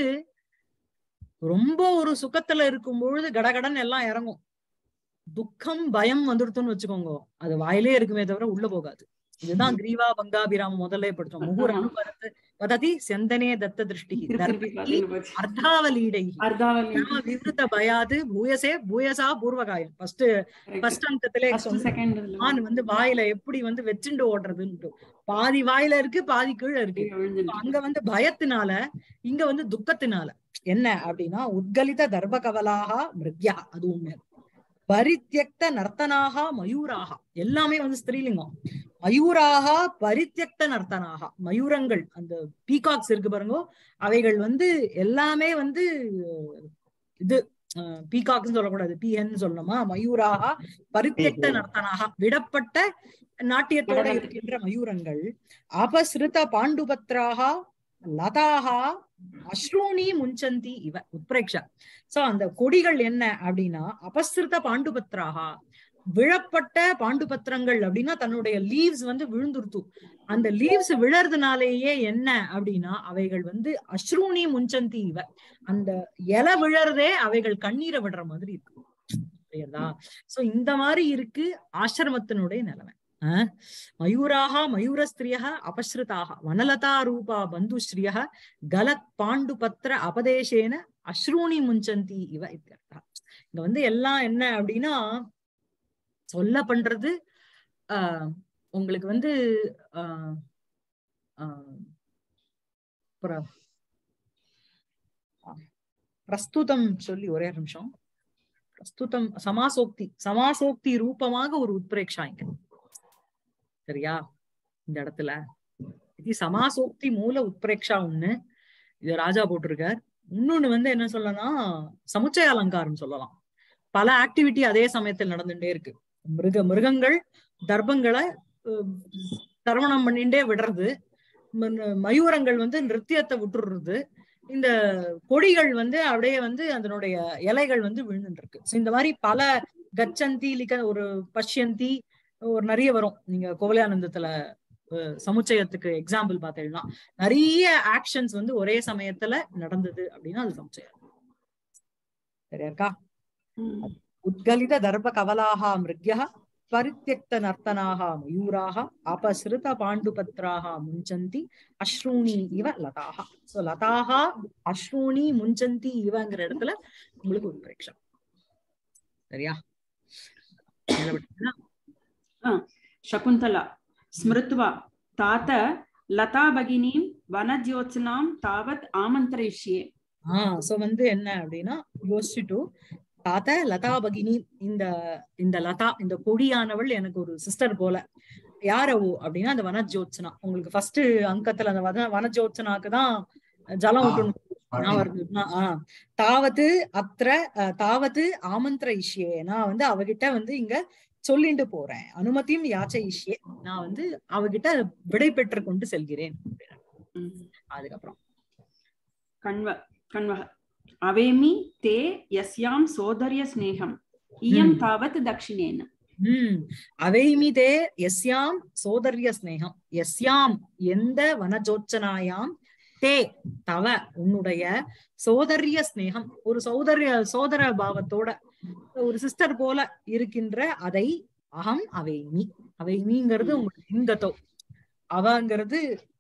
[SPEAKER 1] ரொம்ப ஒரு சுகத்துல இருக்கும் பொழுது கடகடன் எல்லாம் இறங்கும் துக்கம் பயம் வந்துடுத்துன்னு வச்சுக்கோங்க அது வாயிலே இருக்குமே தவிர உள்ள போகாது இதுதான் கிரீவா பங்காபிராம முதல்ல படிச்சோம் முகூர் அனுபரத்து வததி செந்தனே தத்த திருஷ்டி அர்த்தாவலீடை
[SPEAKER 2] अर्धावली
[SPEAKER 1] விவருத்த பயாது பூயசே பூயசா பூர்வகாயம் ஃபர்ஸ்ட் ஃபர்ஸ்ட் அங்கத்திலே சொன்ன
[SPEAKER 2] सेकंड
[SPEAKER 1] மான் வந்து வாயில எப்படி வந்து வச்சுண்டு ஓடுறதுன்ட்டு பாதி வாயில இருக்கு பாதி கீழே இருக்கு இப்ப அங்க வந்து பயத்தினால இங்க வந்து துக்கத்தினால என்ன அப்படின்னா உத்கலித தர்ப கவலாக மிருத்யா அது ஒண்ணு பரித்தியக்த நர்த்தனாக மயூராக எல்லாமே வந்து ஸ்திரீலிங்கம் மயூராக பரித்தியக்த நர்த்தனாக மயூரங்கள் அந்த பீகாக்ஸ் இருக்கு பாருங்க அவைகள் வந்து எல்லாமே வந்து இது பீகாக்ஸ் சொல்லக்கூடாது பிஎன் சொல்லணுமா மயூராக பரித்தியக்த நர்த்தனாக விடப்பட்ட நாட்டியத்தோட
[SPEAKER 2] நடனம்.
[SPEAKER 1] இருக்கின்ற மயூரங்கள் அபஸ்ருத பாண்டுபத்ராக லதாகா அஸ்ரூணி முஞ்சந்தி இவ உத்பிரேக்ஷா சோ அந்த கொடிகள் என்ன அப்படின்னா அபஸ்ருத பாண்டுபத்ராகா விழப்பட்ட பாண்டுபத்திரங்கள் அப்படின்னா தன்னுடைய லீவ்ஸ் வந்து விழுந்துருத்து அந்த லீவ்ஸ் விழறதுனாலேயே என்ன அப்படின்னா அவைகள் வந்து அஸ்ரூணி முஞ்சந்தி இவ அந்த இலை விழறதே அவைகள் கண்ணீரை விடுற மாதிரி இருக்கு புரியுதா சோ இந்த மாதிரி இருக்கு ஆசிரமத்தினுடைய நிலைமை ஆஹ் மயூராக மயூரஸ்திரியா அபஸ்ருதாக வனலதா ரூபா பந்துஸ்ரீய கலத் பாண்டுபத்திர அபதேசேன அஸ்ரூணி முஞ்சந்தி இவ இத்தியர்த்தா இங்க வந்து எல்லாம் என்ன அப்படின்னா சொல்ல பண்றது ஆஹ் உங்களுக்கு வந்து ஆஹ் ஆஹ் பிர- ஆஹ் பிரஸ்துதம் சொல்லி ஒரே நிமிஷம் பிரஸ்துதம் சமாசோக்தி சமாசோக்தி ரூபமாக ஒரு உத்பிரேக்ஷா இங்க சரியா இந்த இடத்துல இது சமாசோக்தி மூல உத்பிரேக்ஷா ஒண்ணு இது ராஜா போட்டிருக்கார் இன்னொன்னு வந்து என்ன சொல்லலாம் சமுச்சய அலங்காரம் சொல்லலாம் பல ஆக்டிவிட்டி அதே சமயத்தில் நடந்துட்டே இருக்கு மிருக மிருகங்கள் தர்ப்பங்களை அஹ், தர்வணம் பண்ணிண்டே விடுறது ம- மயூரங்கள் வந்து நிருத்தியத்தை விட்டுடுறது இந்த கொடிகள் வந்து அப்படியே வந்து அதனுடைய இலைகள் வந்து விழுந்துட்டு இருக்கு So இந்த மாதிரி பல கச்சந்தி லிக ஒரு பஷ்யந்தி ஒரு நிறைய வரும் நீங்க கோவலியானந்தத்துல அஹ், சமுச்சயத்துக்கு எக்ஸாம்பிள் பார்த்தீங்கன்னா நிறைய ஆக்ஷன்ஸ் வந்து ஒரே சமயத்துல நடந்தது அப்படின்னா அது சமுச்சயம் சரியா இருக்கா உத்கலித தர்ப கவலாக மிருக்யः பரித்தியக்த நர்த்தனாக மயூராக அபசிருத பாண்டுபத்ராக முஞ்சந்தி அஸ்ரூணி இவ லதாக சோ லதாக அஸ்ரூணி முஞ்சந்தி இவங்கிற இடத்துல உங்களுக்கு ஒரு பிரேக்ஷம் சரியா மேல விட்டீங்களா?
[SPEAKER 2] शकुन्तला स्मृत्वा तात लता भगिनीं वनज्योत्सनां तावत् आमन्त्रयिष्ये
[SPEAKER 1] ஆஹ் சோ வந்து என்ன அப்படின்னா யோசிச்சுட்டு தாத்த லதா பகினி இந்த இந்த லதா இந்த கொடியானவள் எனக்கு ஒரு சிஸ்டர் போல யாரவோ அப்படின்னா அந்த வனஜோத்சனா உங்களுக்கு ஃபர்ஸ்ட் அங்கத்துல அந்த வன வனஜோத்சனாக்கு தான் ஜலம்
[SPEAKER 3] ஆ.
[SPEAKER 1] விட்டணும் நான் வருது ஆஹ் தாவது அத்திர அஹ், தாவது ஆமந்திர இஷ்யே நான் வந்து அவகிட்ட வந்து இங்க சொல்லிட்டு போறேன் அனுமதியும் யாச்ச இஷ்யே நான் வந்து அவகிட்ட விடை பெற்று கொண்டு செல்கிறேன் அதுக்கப்புறம்
[SPEAKER 2] कण्व कण्वः अवेमि ते यस्यां सोदर्यस्नेहम् इयं
[SPEAKER 1] हम्म।
[SPEAKER 2] तावत् दक्षिणेन
[SPEAKER 1] உம் அவைமிதே எஸ்யாம் சோதர்ய ஸ்நேகம் எஸ்யாம் எந்த வனஜோச்சனாயாம் தே தவ உன்னுடைய சோதர்ய ஸ்நேகம் ஒரு சோதரிய சோதர பாவத்தோட ஒரு சிஸ்டர் போல இருக்கின்ற அதை அகம் அவைமி அவைமிங்கிறது உங்களுக்கு இன்கதோ அவங்கிறது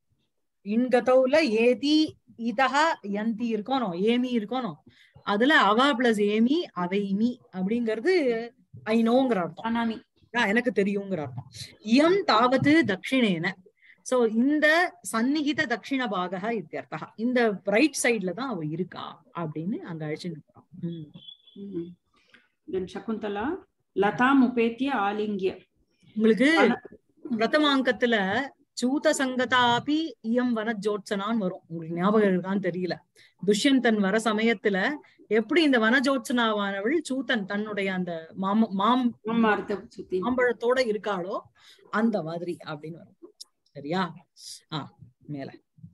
[SPEAKER 1] இன்கதோல ஏதி இதஹா யந்தி இருக்கணும் ஏமி இருக்கணும் அதுல அவ பிளஸ் ஏமி அவைமி அப்படிங்கிறது ஐ நோங்கிற அர்த்தம்
[SPEAKER 2] जानामि
[SPEAKER 1] ஆ, எனக்கு தெரியுங்கிற அர்த்தம் இயம் தாவது தட்சிணேன சோ இந்த சந்நிகித தட்சிண பாகா இத்தியர்த்தா இந்த ரைட் சைட்ல தான் அவ இருக்கா அப்படின்னு அங்க அழைச்சுட்டு போறான் உம்
[SPEAKER 2] हम्म। Then शकुन्तला लताम् उपेत्य आलिङ्ग्य
[SPEAKER 1] உங்களுக்கு
[SPEAKER 2] வன-
[SPEAKER 1] பிரதம அங்கத்துல சூத சங்கதாபி இயம் வனஜோத்சனான்னு வரும் உங்களுக்கு ஞாபகம் இருக்கான்னு தெரியல துஷ்யந்தன் வர சமயத்துல எப்படி இந்த வனஜோத்சனாவானவள் சூதன் தன்னுடைய அந்த மாம மாம்
[SPEAKER 2] मम्मार्थसूति
[SPEAKER 1] மாம்பழத்தோட இருக்காளோ அந்த மாதிரி அப்படின்னு வரும் சரியா ஆ மேல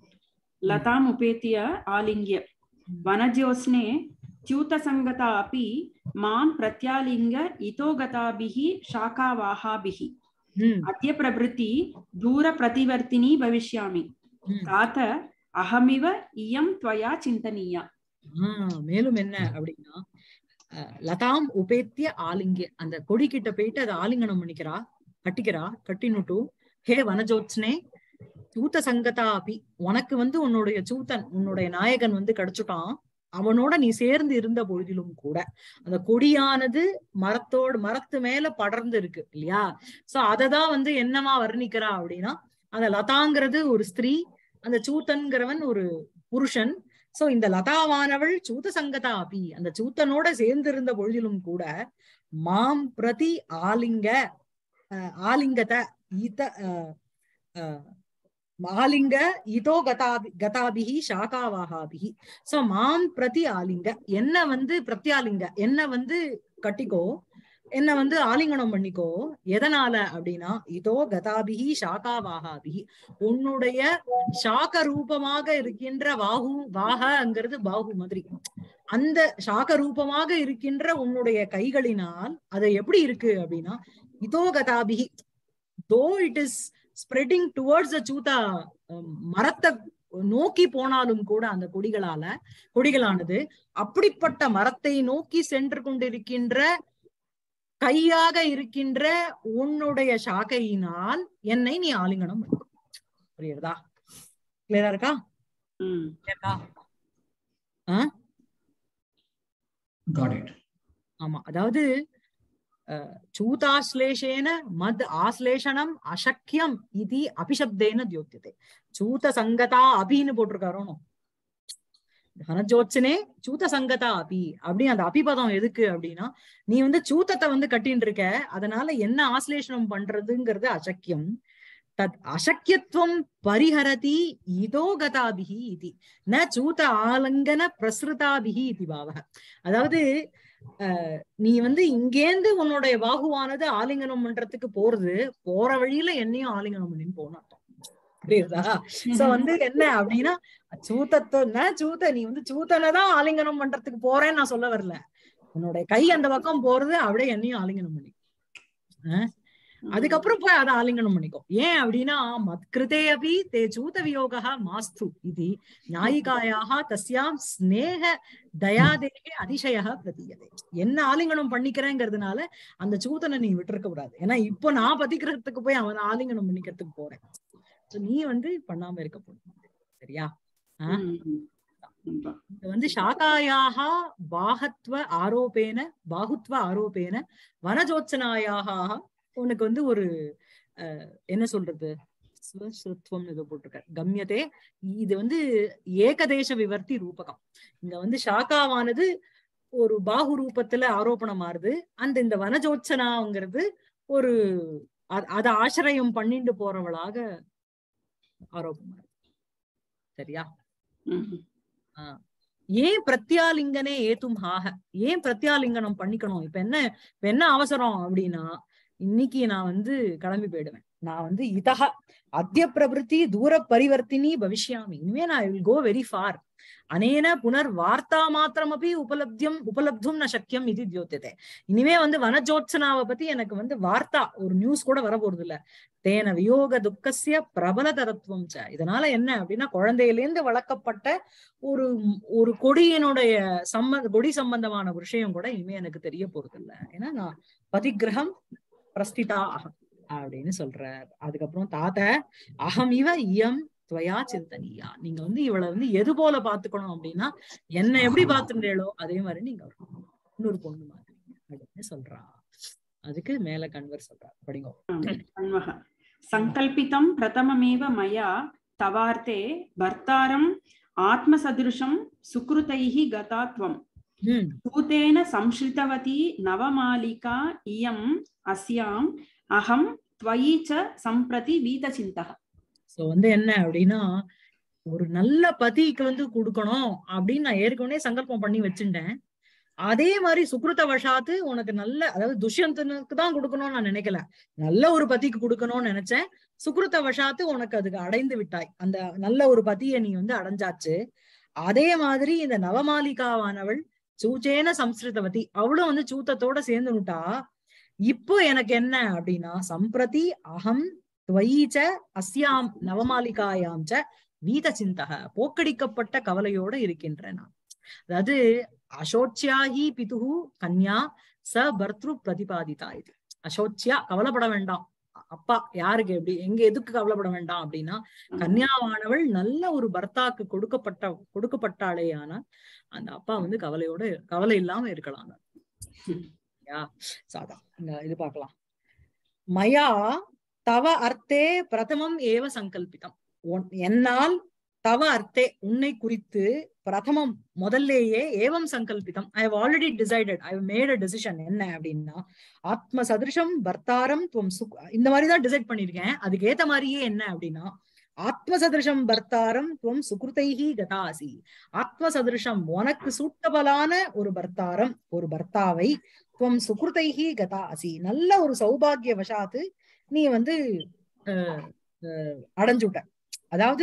[SPEAKER 2] लताम् उपेत्य आलिङ्ग्य वनज्योत्स्ने च्यूतसङ्गता अपि मां प्रत्यालिङ्ग इतो गताभिः शाखावाहाभिः
[SPEAKER 1] ம்
[SPEAKER 2] अद्य प्रभृति दूरप्रतिवर्तिनी भविष्यामि
[SPEAKER 1] ம்.
[SPEAKER 2] तात अहमिव इयं त्वया चिन्तनीया
[SPEAKER 1] ஆஹ் மேலும் என்ன அப்படின்னா அஹ், லதாம் உபேத்திய ஆலிங்கிய அந்த கொடி கிட்ட போயிட்டு அதை ஆலிங்கனம் பண்ணிக்கிறா கட்டிக்கிறா கட்டினுட்டு ஹே வனஜோத்ஸ்னே சூத்த சங்கதா அபி உனக்கு வந்து உன்னுடைய சூத்தன் உன்னுடைய நாயகன் வந்து கிடைச்சுட்டான் அவனோட நீ சேர்ந்து இருந்த பொழுதிலும் கூட அந்த கொடியானது மரத்தோடு மரத்து மேல படர்ந்து இருக்கு இல்லையா சோ அததான் வந்து என்னமா வர்ணிக்கிறா அப்படின்னா அந்த லதாங்கிறது ஒரு ஸ்திரீ அந்த சூத்தன்கிறவன் ஒரு புருஷன் சோ இந்த லதாவானவள் சூத சங்கதா அபி அந்த சூத்தனோட சேர்ந்து இருந்த பொழுதிலும் கூட மாம் பிரதி ஆலிங்க அஹ், ஆலிங்கத ஈத அஹ், அஹ், ஆலிங்க இதோ கதாபி கதாபிகி சாகாவாகாபிகி சோ மாம் பிரதி ஆலிங்க என்ன வந்து பிரத்யாலிங்க என்ன வந்து கட்டிக்கோ என்ன வந்து ஆலிங்கனம் பண்ணிக்கோ எதனால அப்படின்னா இதோ கதாபிகி சாகாவாகாபிகி உன்னுடைய சாக ரூபமாக இருக்கின்ற வாகு வாகங்கிறது பாகு மாதிரி அந்த சாக ரூபமாக இருக்கின்ற உன்னுடைய கைகளினால் அது எப்படி இருக்கு அப்படின்னா இதோ கதாபிகி though it is spreading towards the சூதா அஹ், மரத்தை நோக்கி போனாலும் கூட அந்த கொடிகளால கொடிகளானது அப்படிப்பட்ட மரத்தை நோக்கி சென்று கொண்டிருக்கின்ற கையாக இருக்கின்ற உன்னுடைய சாக்கையினால் என்னை நீ ஆலிங்கனம் பண்ணிக்கோ. புரியுறதா கிளியரா இருக்கா
[SPEAKER 2] ம்.
[SPEAKER 1] இருக்கா
[SPEAKER 3] Got it.
[SPEAKER 1] ஆமா அதாவது அஹ், சூதாஸ்லேஷேன மத் ஆஸ்லேஷனம் அசக்கியம் இது அபிஷப்தேன தியோத்தியதே சூத சங்கதா அபின்னு போட்டிருக்காரோனோ ஹனஜோத்சனே சூத சங்கதா அபி அப்படி அந்த அபிபதம் எதுக்கு அப்படின்னா நீ வந்து சூத்தத்தை வந்து கட்டின்னு இருக்க அதனால என்ன ஆஸ்லேஷனம் பண்றதுங்கிறது அசக்கியம் தத் அசக்கியத்துவம் பரிஹரதி இதோ கதாபிகி இது ந சூத ஆலங்கன பிரசுதாபிகி இது பாவக அதாவது அஹ், நீ வந்து இங்கேந்து உன்னுடைய பாகுவானது ஆலிங்கனம் பண்றதுக்கு போறது போற வழியில என்னையும் ஆலிங்கனம் பண்ணி போன அர்த்தம் புரியுதா சோ வந்து என்ன அப்படின்னா சூத்தத்தை சூத்த நீ வந்து சூத்தனை தான் ஆலிங்கனம் பண்றதுக்கு போறேன்னு நான் சொல்ல வரல உன்னுடைய கை அந்த பக்கம் போறது அப்படியே என்னையும் ஆலிங்கனம் பண்ணி அதுக்கப்புறம் போய் அதை ஆலிங்கனம் பண்ணிக்கோ ஏன் அப்படின்னா மத்கிருதே அபி தே சூத வியோகா மாஸ்து இது நியாயிகாயாக தஸ்யாம் ஸ்நேக தயாதேகே அதிசய பிரதீயதே என்ன ஆலிங்கனம் பண்ணிக்கிறேங்கிறதுனால அந்த சூதனை நீ விட்டுருக்க கூடாது ஏன்னா இப்போ நான் பதிக்கிறதுக்கு போய் அவன் ஆலிங்கனம் பண்ணிக்கிறதுக்கு போறேன் So நீ வந்து பண்ணாம இருக்க போறோம் சரியா
[SPEAKER 2] ம். ம்.
[SPEAKER 1] இது வந்து சாகாயாக பாகத்வ ஆரோபேன பாகுத்வ ஆரோபேன வனஜோத்சனாயாக உனக்கு வந்து ஒரு அஹ், என்ன சொல்றது ஸ்வஸ்ருத்வம்னு ஏதோ போட்டிருக்க கம்யதே இது வந்து ஏகதேச விவர்த்தி ரூபகம் இங்க வந்து சாக்காவானது ஒரு பாகு ரூபத்துல ஆரோபணம் ஆறுது அந்த இந்த வனஜோத்சனாங்கிறது ஒரு அ- அத ஆசிரியம் பண்ணிட்டு போறவளாக ஆரோபம் ஆறுது சரியா
[SPEAKER 2] ம்ஹும்.
[SPEAKER 1] ஏன் பிரத்யாலிங்கனே ஏத்தும் ஆக ஏன் பிரத்யாலிங்கனம் பண்ணிக்கணும் இப்ப என்ன இப்ப என்ன அவசரம் அப்படின்னா இன்னைக்கு நான் வந்து கிளம்பி போயிடுவேன் நான் வந்து இதக அத்திய பிரபிருத்தி தூர பரிவர்த்தினி பவிஷ்யாமி இனிமே நான் வில் கோ வெரி ஃபார் அனேன புனர் வார்த்தா மாத்திரமபி உபலப்தியம் உபலப்தும் ந சக்கியம் இது தியோத்தியதே இனிமே வந்து வனஜோத்சனாவை பத்தி எனக்கு வந்து வார்த்தா ஒரு நியூஸ் கூட வர போறது இல்ல தேன வியோக துக்கசிய பிரபல தரத்துவம் ச இதனால என்ன அப்படின்னா குழந்தையிலேந்து வளர்க்கப்பட்ட ஒரு ஒரு கொடியினுடைய சம்ம கொடி சம்பந்தமான விஷயம் கூட இனிமே எனக்கு தெரிய போறது இல்ல ஏன்னா நான் பதிகிரகம் பிரஸ்திதா அகம் அப்படின்னு சொல்றார் அதுக்கப்புறம் தாத்த அகம் இவ இயம் துவயா சிந்தனியா நீங்க வந்து இவளை வந்து எது போல பாத்துக்கணும் அப்படின்னா என்ன எப்படி பாத்துட்டேளோ அதே மாதிரி நீங்க ஒரு இன்னொரு பொண்ணு மாதிரி அப்படின்னு சொல்றா அதுக்கு மேல கன்வர் சொல்றா படிங்க
[SPEAKER 2] अन्वः सङ्कल्पितं प्रथममेव मया तवार्थे भर्तारम् आत्मसदृशं सुकृतैः गता त्वम्
[SPEAKER 1] ஹம்
[SPEAKER 2] भूतेन संश्रितवती नवमालिका इयम् अस्याम् अहं त्वयि च सम्प्रति वीतचिन्तः
[SPEAKER 1] சோ வந்து என்ன அப்படின்னா ஒரு நல்ல பதிக்கு வந்து கொடுக்கணும் அப்படின்னு நான் ஏற்கனவே சங்கல்பம் பண்ணி வச்சுட்டேன் அதே மாதிரி சுக்ருத வஷாத்து உனக்கு நல்ல அதாவது துஷ்யந்தனுக்கு தான் கொடுக்கணும்னு நான் நினைக்கல நல்ல ஒரு பதிக்கு கொடுக்கணும்னு நினைச்சேன் சுக்ருத வஷாத்து உனக்கு அதுக்கு அடைந்து விட்டாய் அந்த நல்ல ஒரு பதியை நீ வந்து அடைஞ்சாச்சு அதே மாதிரி இந்த நவமாலிகாவானவள் சூச்சேன சம்ஸ்கிருதவதி அவளும் வந்து சூத்தத்தோட சேர்ந்து விட்டா இப்போ எனக்கு என்ன அப்படின்னா சம்பிரதி அகம் துவயீச்ச அஸ்யாம் நவமாலிகாயாம் ச வீத சிந்தக போக்கடிக்கப்பட்ட கவலையோட இருக்கின்றேன் நான் அதாவது அசோச்சியாகி பிதுகு கன்யா ச பர்த்ரு பிரதிபாதிதா இது அசோச்சியா கவலைப்பட வேண்டாம் அப்பா யாருக்கு எப்படி எங்க எதுக்கு கவலைப்பட வேண்டாம் அப்படின்னா கன்யாவானவள் நல்ல ஒரு பர்த்தாக்கு கொடுக்கப்பட்ட கொடுக்கப்பட்டாளேயானால் அந்த அப்பா வந்து கவலையோட கவலை இல்லாம இருக்கலாம் யா சாதா இந்த இது பார்க்கலாம் மயா தவ அர்த்தே பிரதமம் ஏவ சங்கல்பிதம் உன்- என்னால் தவ அர்த்தே உன்னை குறித்து பிரதமம் முதல்லேயே ஏவம் சங்கல்பிதம் I have already decided I made a decision என்ன அப்படின்னா ஆத்ம சதிருஷம் பர்த்தாரம் துவம் சுக் இந்த மாதிரிதான் டிசைட் பண்ணிருக்கேன் அதுக்கு ஏத்த மாதிரியே என்ன அப்படின்னா ஆத்ம சதிருஷம் பர்த்தாரம் துவம் சுக்ருதைஹி கதாசி ஆத்ம சதிருஷம் உனக்கு சூட்டபலான ஒரு பர்த்தாரம் ஒரு பர்த்தாவை துவம் சுக்ருதைஹி கதாசி நல்ல ஒரு சௌபாகிய வசாத்து நீ வந்து அஹ், அஹ், அடைஞ்சுட்ட அதாவது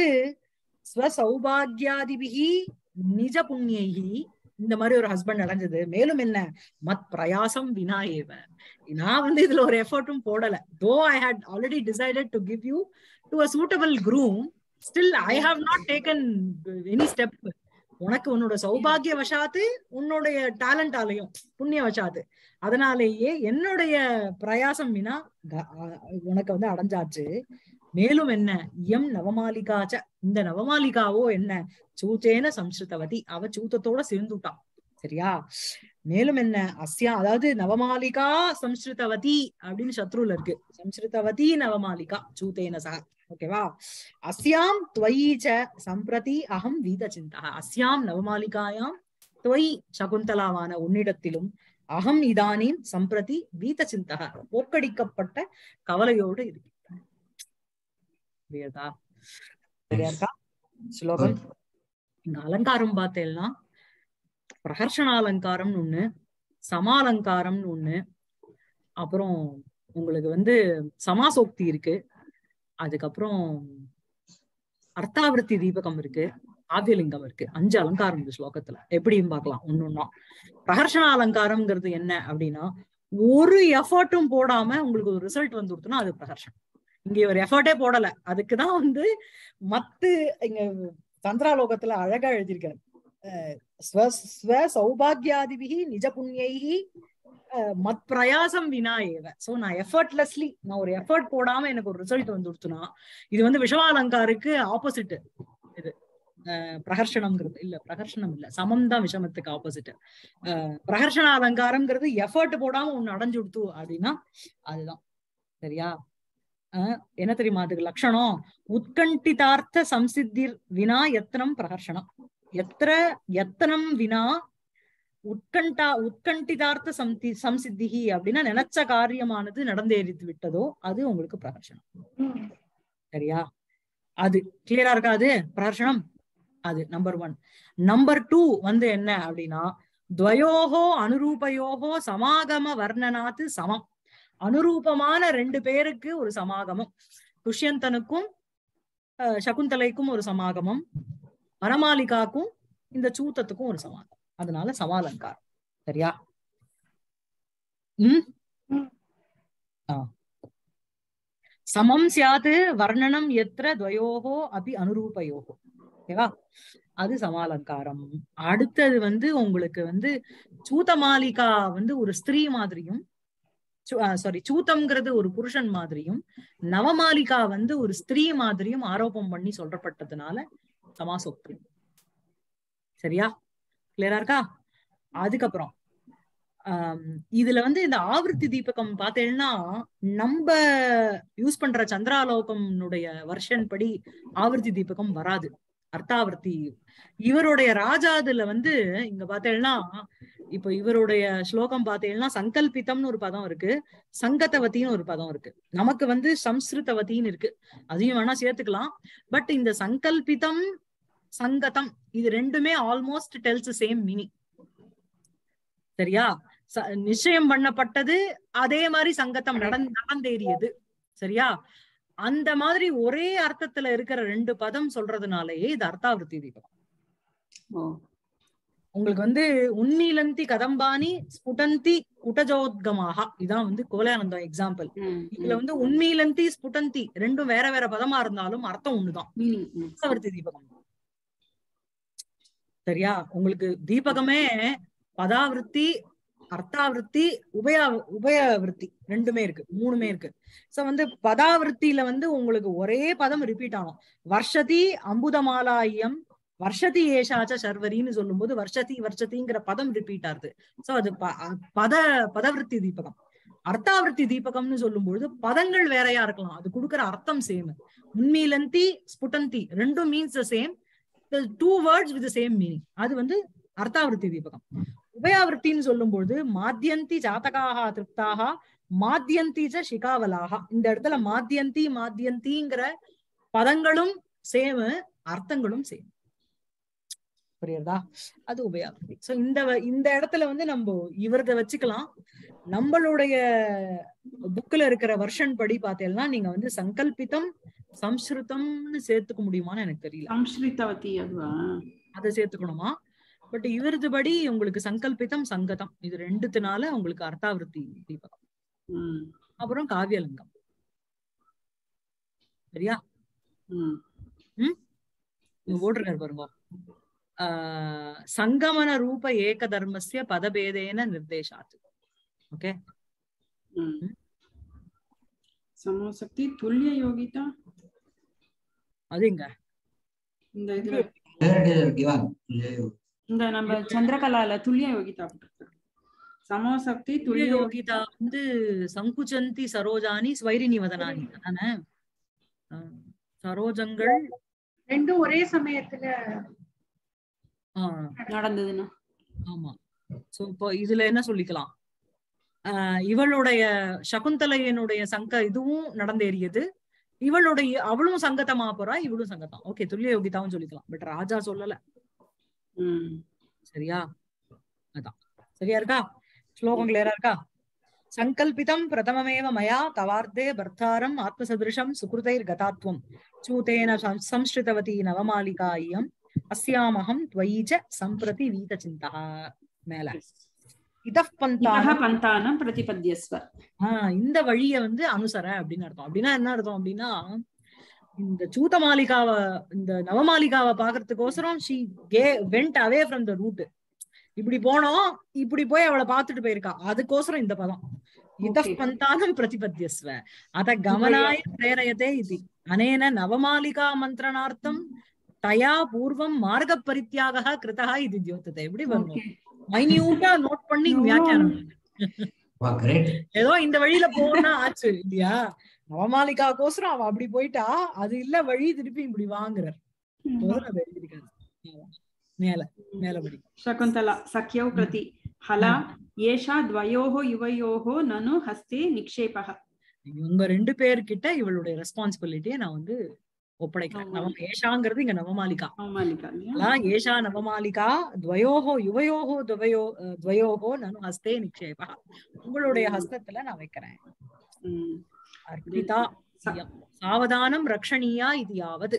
[SPEAKER 1] ஸ்வசௌபாகியாதிபிகி நிஜ புண்ணியைகி இந்த மாதிரி ஒரு ஹஸ்பண்ட் அடைஞ்சது மேலும் என்ன மத் பிரயாசம் வினா ஏவ நான் வந்து இதுல ஒரு எஃபர்ட்டும் போடல though I had already decided to give you to a suitable groom still I have not taken any step உனக்கு உன்னோட சௌபாகிய வசாத்து உன்னுடைய டேலண்டாலையும் புண்ணிய வசாத்து அதனாலேயே என்னுடைய பிரயாசம் வினா க- அ- உனக்கு வந்து அடைஞ்சாச்சு மேலும் என்ன எம் நவமாலிகாச்ச இந்த நவமாலிகாவோ என்ன சூச்சேன சம்ஸ்கிருதவதி அவ சூத்தத்தோட சேர்ந்துட்டான் சரியா மேலும் என்ன அஸ்யா அதாவது நவமாலிகா சம்ஸ்கிருதவதி அப்படின்னு சத்ருல இருக்கு சம்ஸ்கிருதவதி நவமாலிகா சூத்தேன சக ஓகேவா அஸ்யாம் துவயி ச சம்பிரதி அகம் வீத சிந்தா அஸ்யாம் நவமாலிகாயாம் துவயி சகுந்தலாவான உன்னிடத்திலும் அகம் இதானீம் சம்பிரதி வீத சிந்தக போக்கடிக்கப்பட்ட கவலையோடு இருக்கிறேன் புரியுதா சரியா இருக்கா ஸ்லோகம் இங்க அலங்காரம் பார்த்தேன்னா பிரகர்ஷண அலங்காரம்னு ஒண்ணு சமாலங்காரம்னு ஒண்ணு அப்புறம் உங்களுக்கு வந்து சமாசோக்தி இருக்கு அதுக்கப்புறம் அர்த்தாவிருத்தி தீபகம் இருக்கு ஆவியலிங்கம் இருக்கு அஞ்சு அலங்காரம் இந்த ஸ்லோகத்துல எப்படின்னு பார்க்கலாம் ஒன்னொன்னா பிரகர்ஷண அலங்காரம்ங்கிறது என்ன அப்படின்னா ஒரு எஃபர்ட்டும் போடாம உங்களுக்கு ஒரு ரிசல்ட் வந்து கொடுத்தோம்னா அது பிரகர்ஷனம் இங்க ஒரு எஃபர்ட்டே போடல அதுக்குதான் வந்து மத்து இங்க தந்திராலோகத்துல அழகா எழுதியிருக்காரு அஹ் ஸ்வ ஸ்வ சௌபாகியாதிபிகி நிஜ புண்ணியைகி அஹ் மத் பிரயாசம் வினா ஏவ சோ நான் எஃபர்ட்லெஸ்லி நான் ஒரு எஃபர்ட் போடாம எனக்கு ஒரு ரிசல்ட் வந்து கொடுத்துனா இது வந்து விஷமாலங்காருக்கு ஆப்போசிட் இது அஹ் பிரகர்ஷனம்ங்கிறது இல்ல பிரகர்ஷனம் இல்ல சமம் தான் விஷமத்துக்கு ஆப்போசிட் பிரகர்ஷண அலங்காரம்ங்கிறது எஃபர்ட் போடாம ஒண்ணு அடைஞ்சு கொடுத்து அப்படின்னா அதுதான் சரியா அஹ் என்ன தெரியுமா அதுக்கு லட்சணம் உத்கண்டிதார்த்த சம்சித்திர் வினா எத்தனம் பிரகர்ஷனம் எத்திர எத்தனம் வினா உட்கண்டா உட்கண்டிதார்த்த சம்தி சம்சித்திகி அப்படின்னா நினைச்ச காரியமானது நடந்தேறித்து விட்டதோ அது உங்களுக்கு பிரகர்ஷனம் சரியா அது கிளியரா இருக்காது பிரகர்ஷனம் அது நம்பர் ஒன் நம்பர் டூ வந்து என்ன அப்படின்னா துவயோகோ அனுரூபயோகோ சமாகம வர்ணனாத்து சமம் அனுரூபமான ரெண்டு பேருக்கு ஒரு சமாகமம் துஷ்யந்தனுக்கும் அஹ், சகுந்தலைக்கும் ஒரு சமாகமம் வரமாலிகாக்கும் இந்த சூத்தத்துக்கும் ஒரு சமாகமம் அதனால சமாலங்காரம் சரியா உம்
[SPEAKER 2] ம்.
[SPEAKER 1] ஆ சமம் சியாத்து வர்ணனம் எத்திர துவயோகோ அபி அனுரூபயோகோ ஓகேவா அது சமாலங்காரம் அடுத்தது வந்து உங்களுக்கு வந்து சூதமாலிகா வந்து ஒரு ஸ்திரீ மாதிரியும் சாரி சூத்தம்ங்கிறது ஒரு புருஷன் மாதிரியும் நவமாலிகா வந்து ஒரு ஸ்திரீ மாதிரியும் ஆரோபம் பண்ணி சொல்றப்பட்டதுனால சமாசோக்தி சரியா கிளியரா இருக்கா அதுக்கப்புறம் ஆம், இதுல வந்து இந்த ஆவர்த்தி தீபகம் பார்த்தேன்னா நம்ம யூஸ் பண்ற சந்திராலோகம்னுடைய வருஷன் படி ஆவர்த்தி தீபகம் வராது அர்த்தாவர்த்தி இவருடைய ராஜாதுல வந்து இங்க பார்த்தேன்னா இப்ப இவருடைய ஸ்லோகம் பார்த்தீங்கன்னா சங்கல்பிதம்னு ஒரு பதம் இருக்கு சங்கத்தவத்தின்னு ஒரு பதம் இருக்கு நமக்கு வந்து சம்ஸ்கிருதவத்தின்னு இருக்கு அதையும் வேணா சேர்த்துக்கலாம் பட் இந்த சங்கல்பிதம் சங்கதம் இது ரெண்டுமே ஆல்மோஸ்ட் டெல்ஸ் சேம் மீனிங் சரியா ச- நிச்சயம் பண்ணப்பட்டது அதே மாதிரி சங்கத்தம் நடந் நடந்தேறியது சரியா அந்த மாதிரி ஒரே அர்த்தத்துல இருக்கிற ரெண்டு பதம் சொல்றதுனாலயே இது அர்த்தாவிருத்தி தீபம்
[SPEAKER 2] ஓ
[SPEAKER 1] உங்களுக்கு வந்து உன்மீலந்தி கதம்பானி ஸ்புடந்தி குடஜோத்கமாக இதான் வந்து கோலானந்தம் எக்ஸாம்பிள்
[SPEAKER 2] ம்,
[SPEAKER 1] இதுல
[SPEAKER 2] ம்.
[SPEAKER 1] வந்து உன்மீலந்தி ஸ்புடந்தி ரெண்டும் வேற வேற பதமா இருந்தாலும் அர்த்தம் ஒண்ணுதான்
[SPEAKER 2] மீனிங் ம்.
[SPEAKER 1] அர்த்தாவிருத்தி தீபகம் சரியா உங்களுக்கு தீபகமே பதாவிருத்தி அர்த்தாவிருத்தி உபயா உபயவிருத்தி ரெண்டுமே இருக்கு மூணுமே இருக்கு சோ வந்து பதாவிருத்தியில வந்து உங்களுக்கு ஒரே பதம் ரிப்பீட் ஆகும் வர்ஷதி அம்புதமாலாயம் வர்ஷதி ஏஷாச்ச சர்வரின்னு சொல்லும்போது வர்ஷதி வர்ஷதிங்கிற பதம் ரிப்பீட் ஆகுது சோ அது ப- அ- பத பதவிருத்தி தீபகம் அர்த்தாவிருத்தி தீபகம்னு சொல்லும்பொழுது பதங்கள் வேறையா இருக்கலாம் அது கொடுக்கிற அர்த்தம் சேம் உண்மையிலந்தி ஸ்புடந்தி ரெண்டும் means the same two words with same meaning அது வந்து அர்த்தாவிருத்தி தீபகம் உபயாவிருத்தின்னு சொல்லும்பொழுது மாத்தியந்தி ஜாதகாக திருப்தாக மாத்தியந்தி ச சிகாவலாக இந்த இடத்துல மாத்தியந்தி மாத்தியந்திங்கிற பதங்களும் சேம் அர்த்தங்களும் சேம் புரியுறதா அது உபயாவிருத்தி சோ இந்த வ- இந்த இடத்துல வந்து நம்ம இவரத வச்சுக்கலாம் நம்மளுடைய புக்ல இருக்கிற வருஷன் படி பார்த்தேன்னா நீங்க வந்து சங்கல்பிதம் சம்ஸ்கிருதம்னு சேர்த்துக்க முடியுமான்னு எனக்கு தெரியல
[SPEAKER 2] சம்ஸ்கிருதவதி அதுவா
[SPEAKER 1] அதை சேர்த்துக்கணுமா பட் இவரது படி உங்களுக்கு சங்கல்பிதம் சங்கதம் இது ரெண்டுத்தினால உங்களுக்கு அர்த்தாவிருத்தி தீபகம்
[SPEAKER 2] ம்,
[SPEAKER 1] அப்புறம் காவியலிங்கம் சரியா
[SPEAKER 2] ம்.
[SPEAKER 1] இங்க போட்டிருக்காரு பாருங்க ஆஹ் சங்கமன ரூப ஏக தர்மஸ்ய பதபேதேன நிர்தேசாத் ஓகே
[SPEAKER 2] ம். சமோசக்தி துல்லிய யோகிதா
[SPEAKER 1] அது எங்க
[SPEAKER 2] இந்த இதுல
[SPEAKER 3] Where it is given? Leave.
[SPEAKER 2] இந்த நம்ம சந்திரகலால துல்லிய யோகிதா போட்டிருக்கு சமோசக்தி
[SPEAKER 1] துல்லிய
[SPEAKER 2] துல்லிய
[SPEAKER 1] யோகிதா வந்து சங்குச்சந்தி சரோஜானி ஸ்வைரினி வதனானி அதானே ஆஹ் சரோஜங்கள்
[SPEAKER 4] ரெண்டும் ஒரே சமயத்துல
[SPEAKER 1] ஆஹ்
[SPEAKER 2] நடந்ததுன்னா
[SPEAKER 1] ஆமா சோ இப்போ இதுல என்ன சொல்லிக்கலாம் ஆஹ் இவளுடைய சகுந்தலையனுடைய சங்க இதுவும் நடந்தேறியது இவளுடைய அவளும் சங்கத்தமா போறா இவளும் சங்கத்தம் ஓகே துல்லிய யோகிதாவும் சொல்லிக்கலாம் பட் ராஜா சொல்லல
[SPEAKER 2] ம்.
[SPEAKER 1] சரியா அதான் சரியா இருக்கா ஸ்லோகம் கிளியரா இருக்கா சங்கல்பிதம் பிரதமமேவ மயா தவார்த்தே பர்த்தாரம் ஆத்மசதிருஷம் சுகிருதைர் கதாத்வம் சூதேன சம்- சம்ஸ்ருதவதி நவமாலிகா இயம் அஸ்யாமகம் त्वयि च सम्प्रति वीतचिन्तः மேல இதப்
[SPEAKER 2] இதः
[SPEAKER 1] பந்தான
[SPEAKER 2] பந்தானம் பிரதிபத்யஸ்வ
[SPEAKER 1] ஆஹ் இந்த வழிய வந்து அனுசர அப்படின்னு அர்த்தம் அப்படின்னா என்ன அர்த்தம் அப்படின்னா இந்த சூத மாளிகாவ இந்த நவமாலிகாவை பாக்குறதுக்கோசரம் ஷீ கே went away from the route இப்படி போனோம் இப்படி போய் அவளை பார்த்துட்டு போயிருக்கா அதுக்கோசரம் இந்த பதம் இதப்
[SPEAKER 2] Okay.
[SPEAKER 1] பந்தானம் பிரதிபத்தியஸ்வ அத கமனாய பிரேரயதே இது அனேன நவமாலிகா மந்திரணார்த்தம் தயா பூர்வம் மார்க பரித்தியாக கிருதா இது தியோத்ததை எப்படி வரும்
[SPEAKER 2] ஓகே
[SPEAKER 1] மைன்யூட்டா நோட் பண்ணி
[SPEAKER 2] No.
[SPEAKER 1] வியாக்கியானம் பண்ணுங்க.
[SPEAKER 3] வா கிரேட்
[SPEAKER 1] ஏதோ இந்த வழியில போனா ஆச்சு இல்லையா நவமாலிகாக்கோசரம் அவ அப்படி போயிட்டா அது இல்ல வழி திருப்பி இப்படி வாங்குறார் போதும் அது எழுதிருக்காரு ஆமா. மேல மேலபடி
[SPEAKER 2] शकुन्तला सख्यौ प्रति हला एषा द्वयोः युवयोः ननु हस्ते निक्षेपः
[SPEAKER 1] இவங்க ரெண்டு பேர்கிட்ட இவளுடைய ரெஸ்பான்சிபிலிட்டியை நான் வந்து ஒப்படைக்கிறேன்
[SPEAKER 2] ஆமா.
[SPEAKER 1] நவம் ஏஷாங்கிறது இங்க நவமாலிகா
[SPEAKER 2] नवमालिका இல்லையா?
[SPEAKER 1] அலா ஏஷா நவமாலிகா துவயோஹோ யுவயோஹோ துவயோ அஹ், துவயோஹோ நனு ஹஸ்தே நிக்ஷேபா உங்களுடைய ஹஸ்தத்துல நான் வைக்கிறேன்
[SPEAKER 2] ம்.
[SPEAKER 1] அர்ப்பிதா இயம். சாவதானம் ரக்ஷணீயா இது யாவது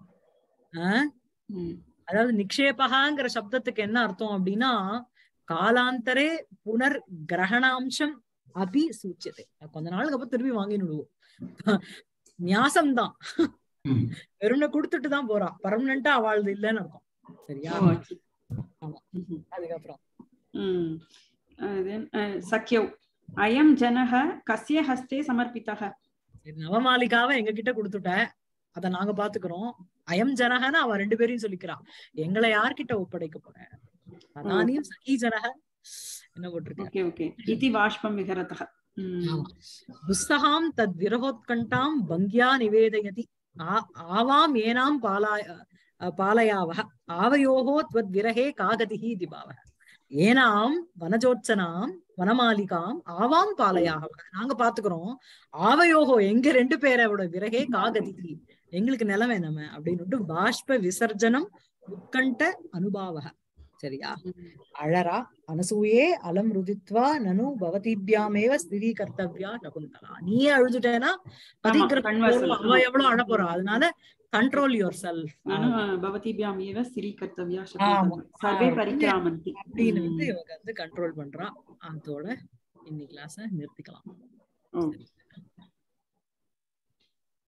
[SPEAKER 1] ஆஹ்
[SPEAKER 2] ம்.
[SPEAKER 1] அதாவது நிக்ஷேபகாங்கிற சப்தத்துக்கு என்ன அர்த்தம் அப்படின்னா காலாந்தரே புனர் கிரகணாம்சம் அபி சூச்சியது கொஞ்ச நாளுக்கு அப்புறம் திரும்பி வாங்கிடுவோம் நியாசம்தான்
[SPEAKER 3] ம்.
[SPEAKER 1] வெறும்ன கொடுத்துட்டு தான் போறா பர்மனண்டா அவளது இல்லைன்னு அர்த்தம் சரியா
[SPEAKER 2] ஓ, அச்சோ.
[SPEAKER 1] ஆமா.
[SPEAKER 2] ம்ஹும்.
[SPEAKER 1] அதுக்கப்புறம்
[SPEAKER 2] ம். Uh, then, uh, सख्यौ अयं जनः कस्य हस्ते समर्पितः
[SPEAKER 1] சரி, நவமாலிகாவை எங்க கிட்ட கொடுத்துட்ட அத நாங்க பாத்துக்கிறோம் அயம் ஜனகன்னு அவ ரெண்டு பேரையும் சொல்லிக்கிறா எங்களை யார்கிட்ட ஒப்படைக்க போற அதானியும் சகி ஜனக என்ன போட்டிருக்க
[SPEAKER 2] ओके ओके इति बाष्पं विहरतः ம்.
[SPEAKER 1] ஆமா. துஸ்ஸகாம் தத் விரகோத்கண்டாம் பங்கியா நிவேதயதி ஆ- ஆவாம் ஏனாம் பாலாய அ, பாலயாவக ஆவயோகோ त्वद् விரகே காகதிஹி இதி பாவக ஏனாம் வனஜோத்சனாம் வனமாலிகாம் ஆவாம் பாலயாக நாங்க பாத்துக்கிறோம் ஆவயோகோ எங்க ரெண்டு பேரோட விரகே காகதிஹி எங்களுக்கு நிலைமை நம்ம அப்படின்னு பாஷ்ப விசர்ஜனம் உட்கண்ட அனுபாவக சரியா அழரா அனசூயே அலம் ருதித்வா நனு பவதிபியாமேவ ஸ்திதி கர்த்தவ்யா சகுந்தலா நீயே அழுதுட்டேன்னா பதிக்கிற
[SPEAKER 2] conversal.
[SPEAKER 1] அவ எவ்வளவு அழ போறா அதனால கண்ட்ரோல் யுவர் செல்ஃப்
[SPEAKER 2] नानु भवतीभ्याम् एव स्थिरीकर्तव्या
[SPEAKER 1] ஆமா.
[SPEAKER 2] शकुन्तला सर्वे
[SPEAKER 1] ஆ.
[SPEAKER 2] परिक्रामन्ति
[SPEAKER 1] அப்படின்னு வந்து இவங்க வந்து கண்ட்ரோல் பண்றா அதோட இன்னைக்கு கிளாஸ நிறுத்திக்கலாம்
[SPEAKER 2] ओके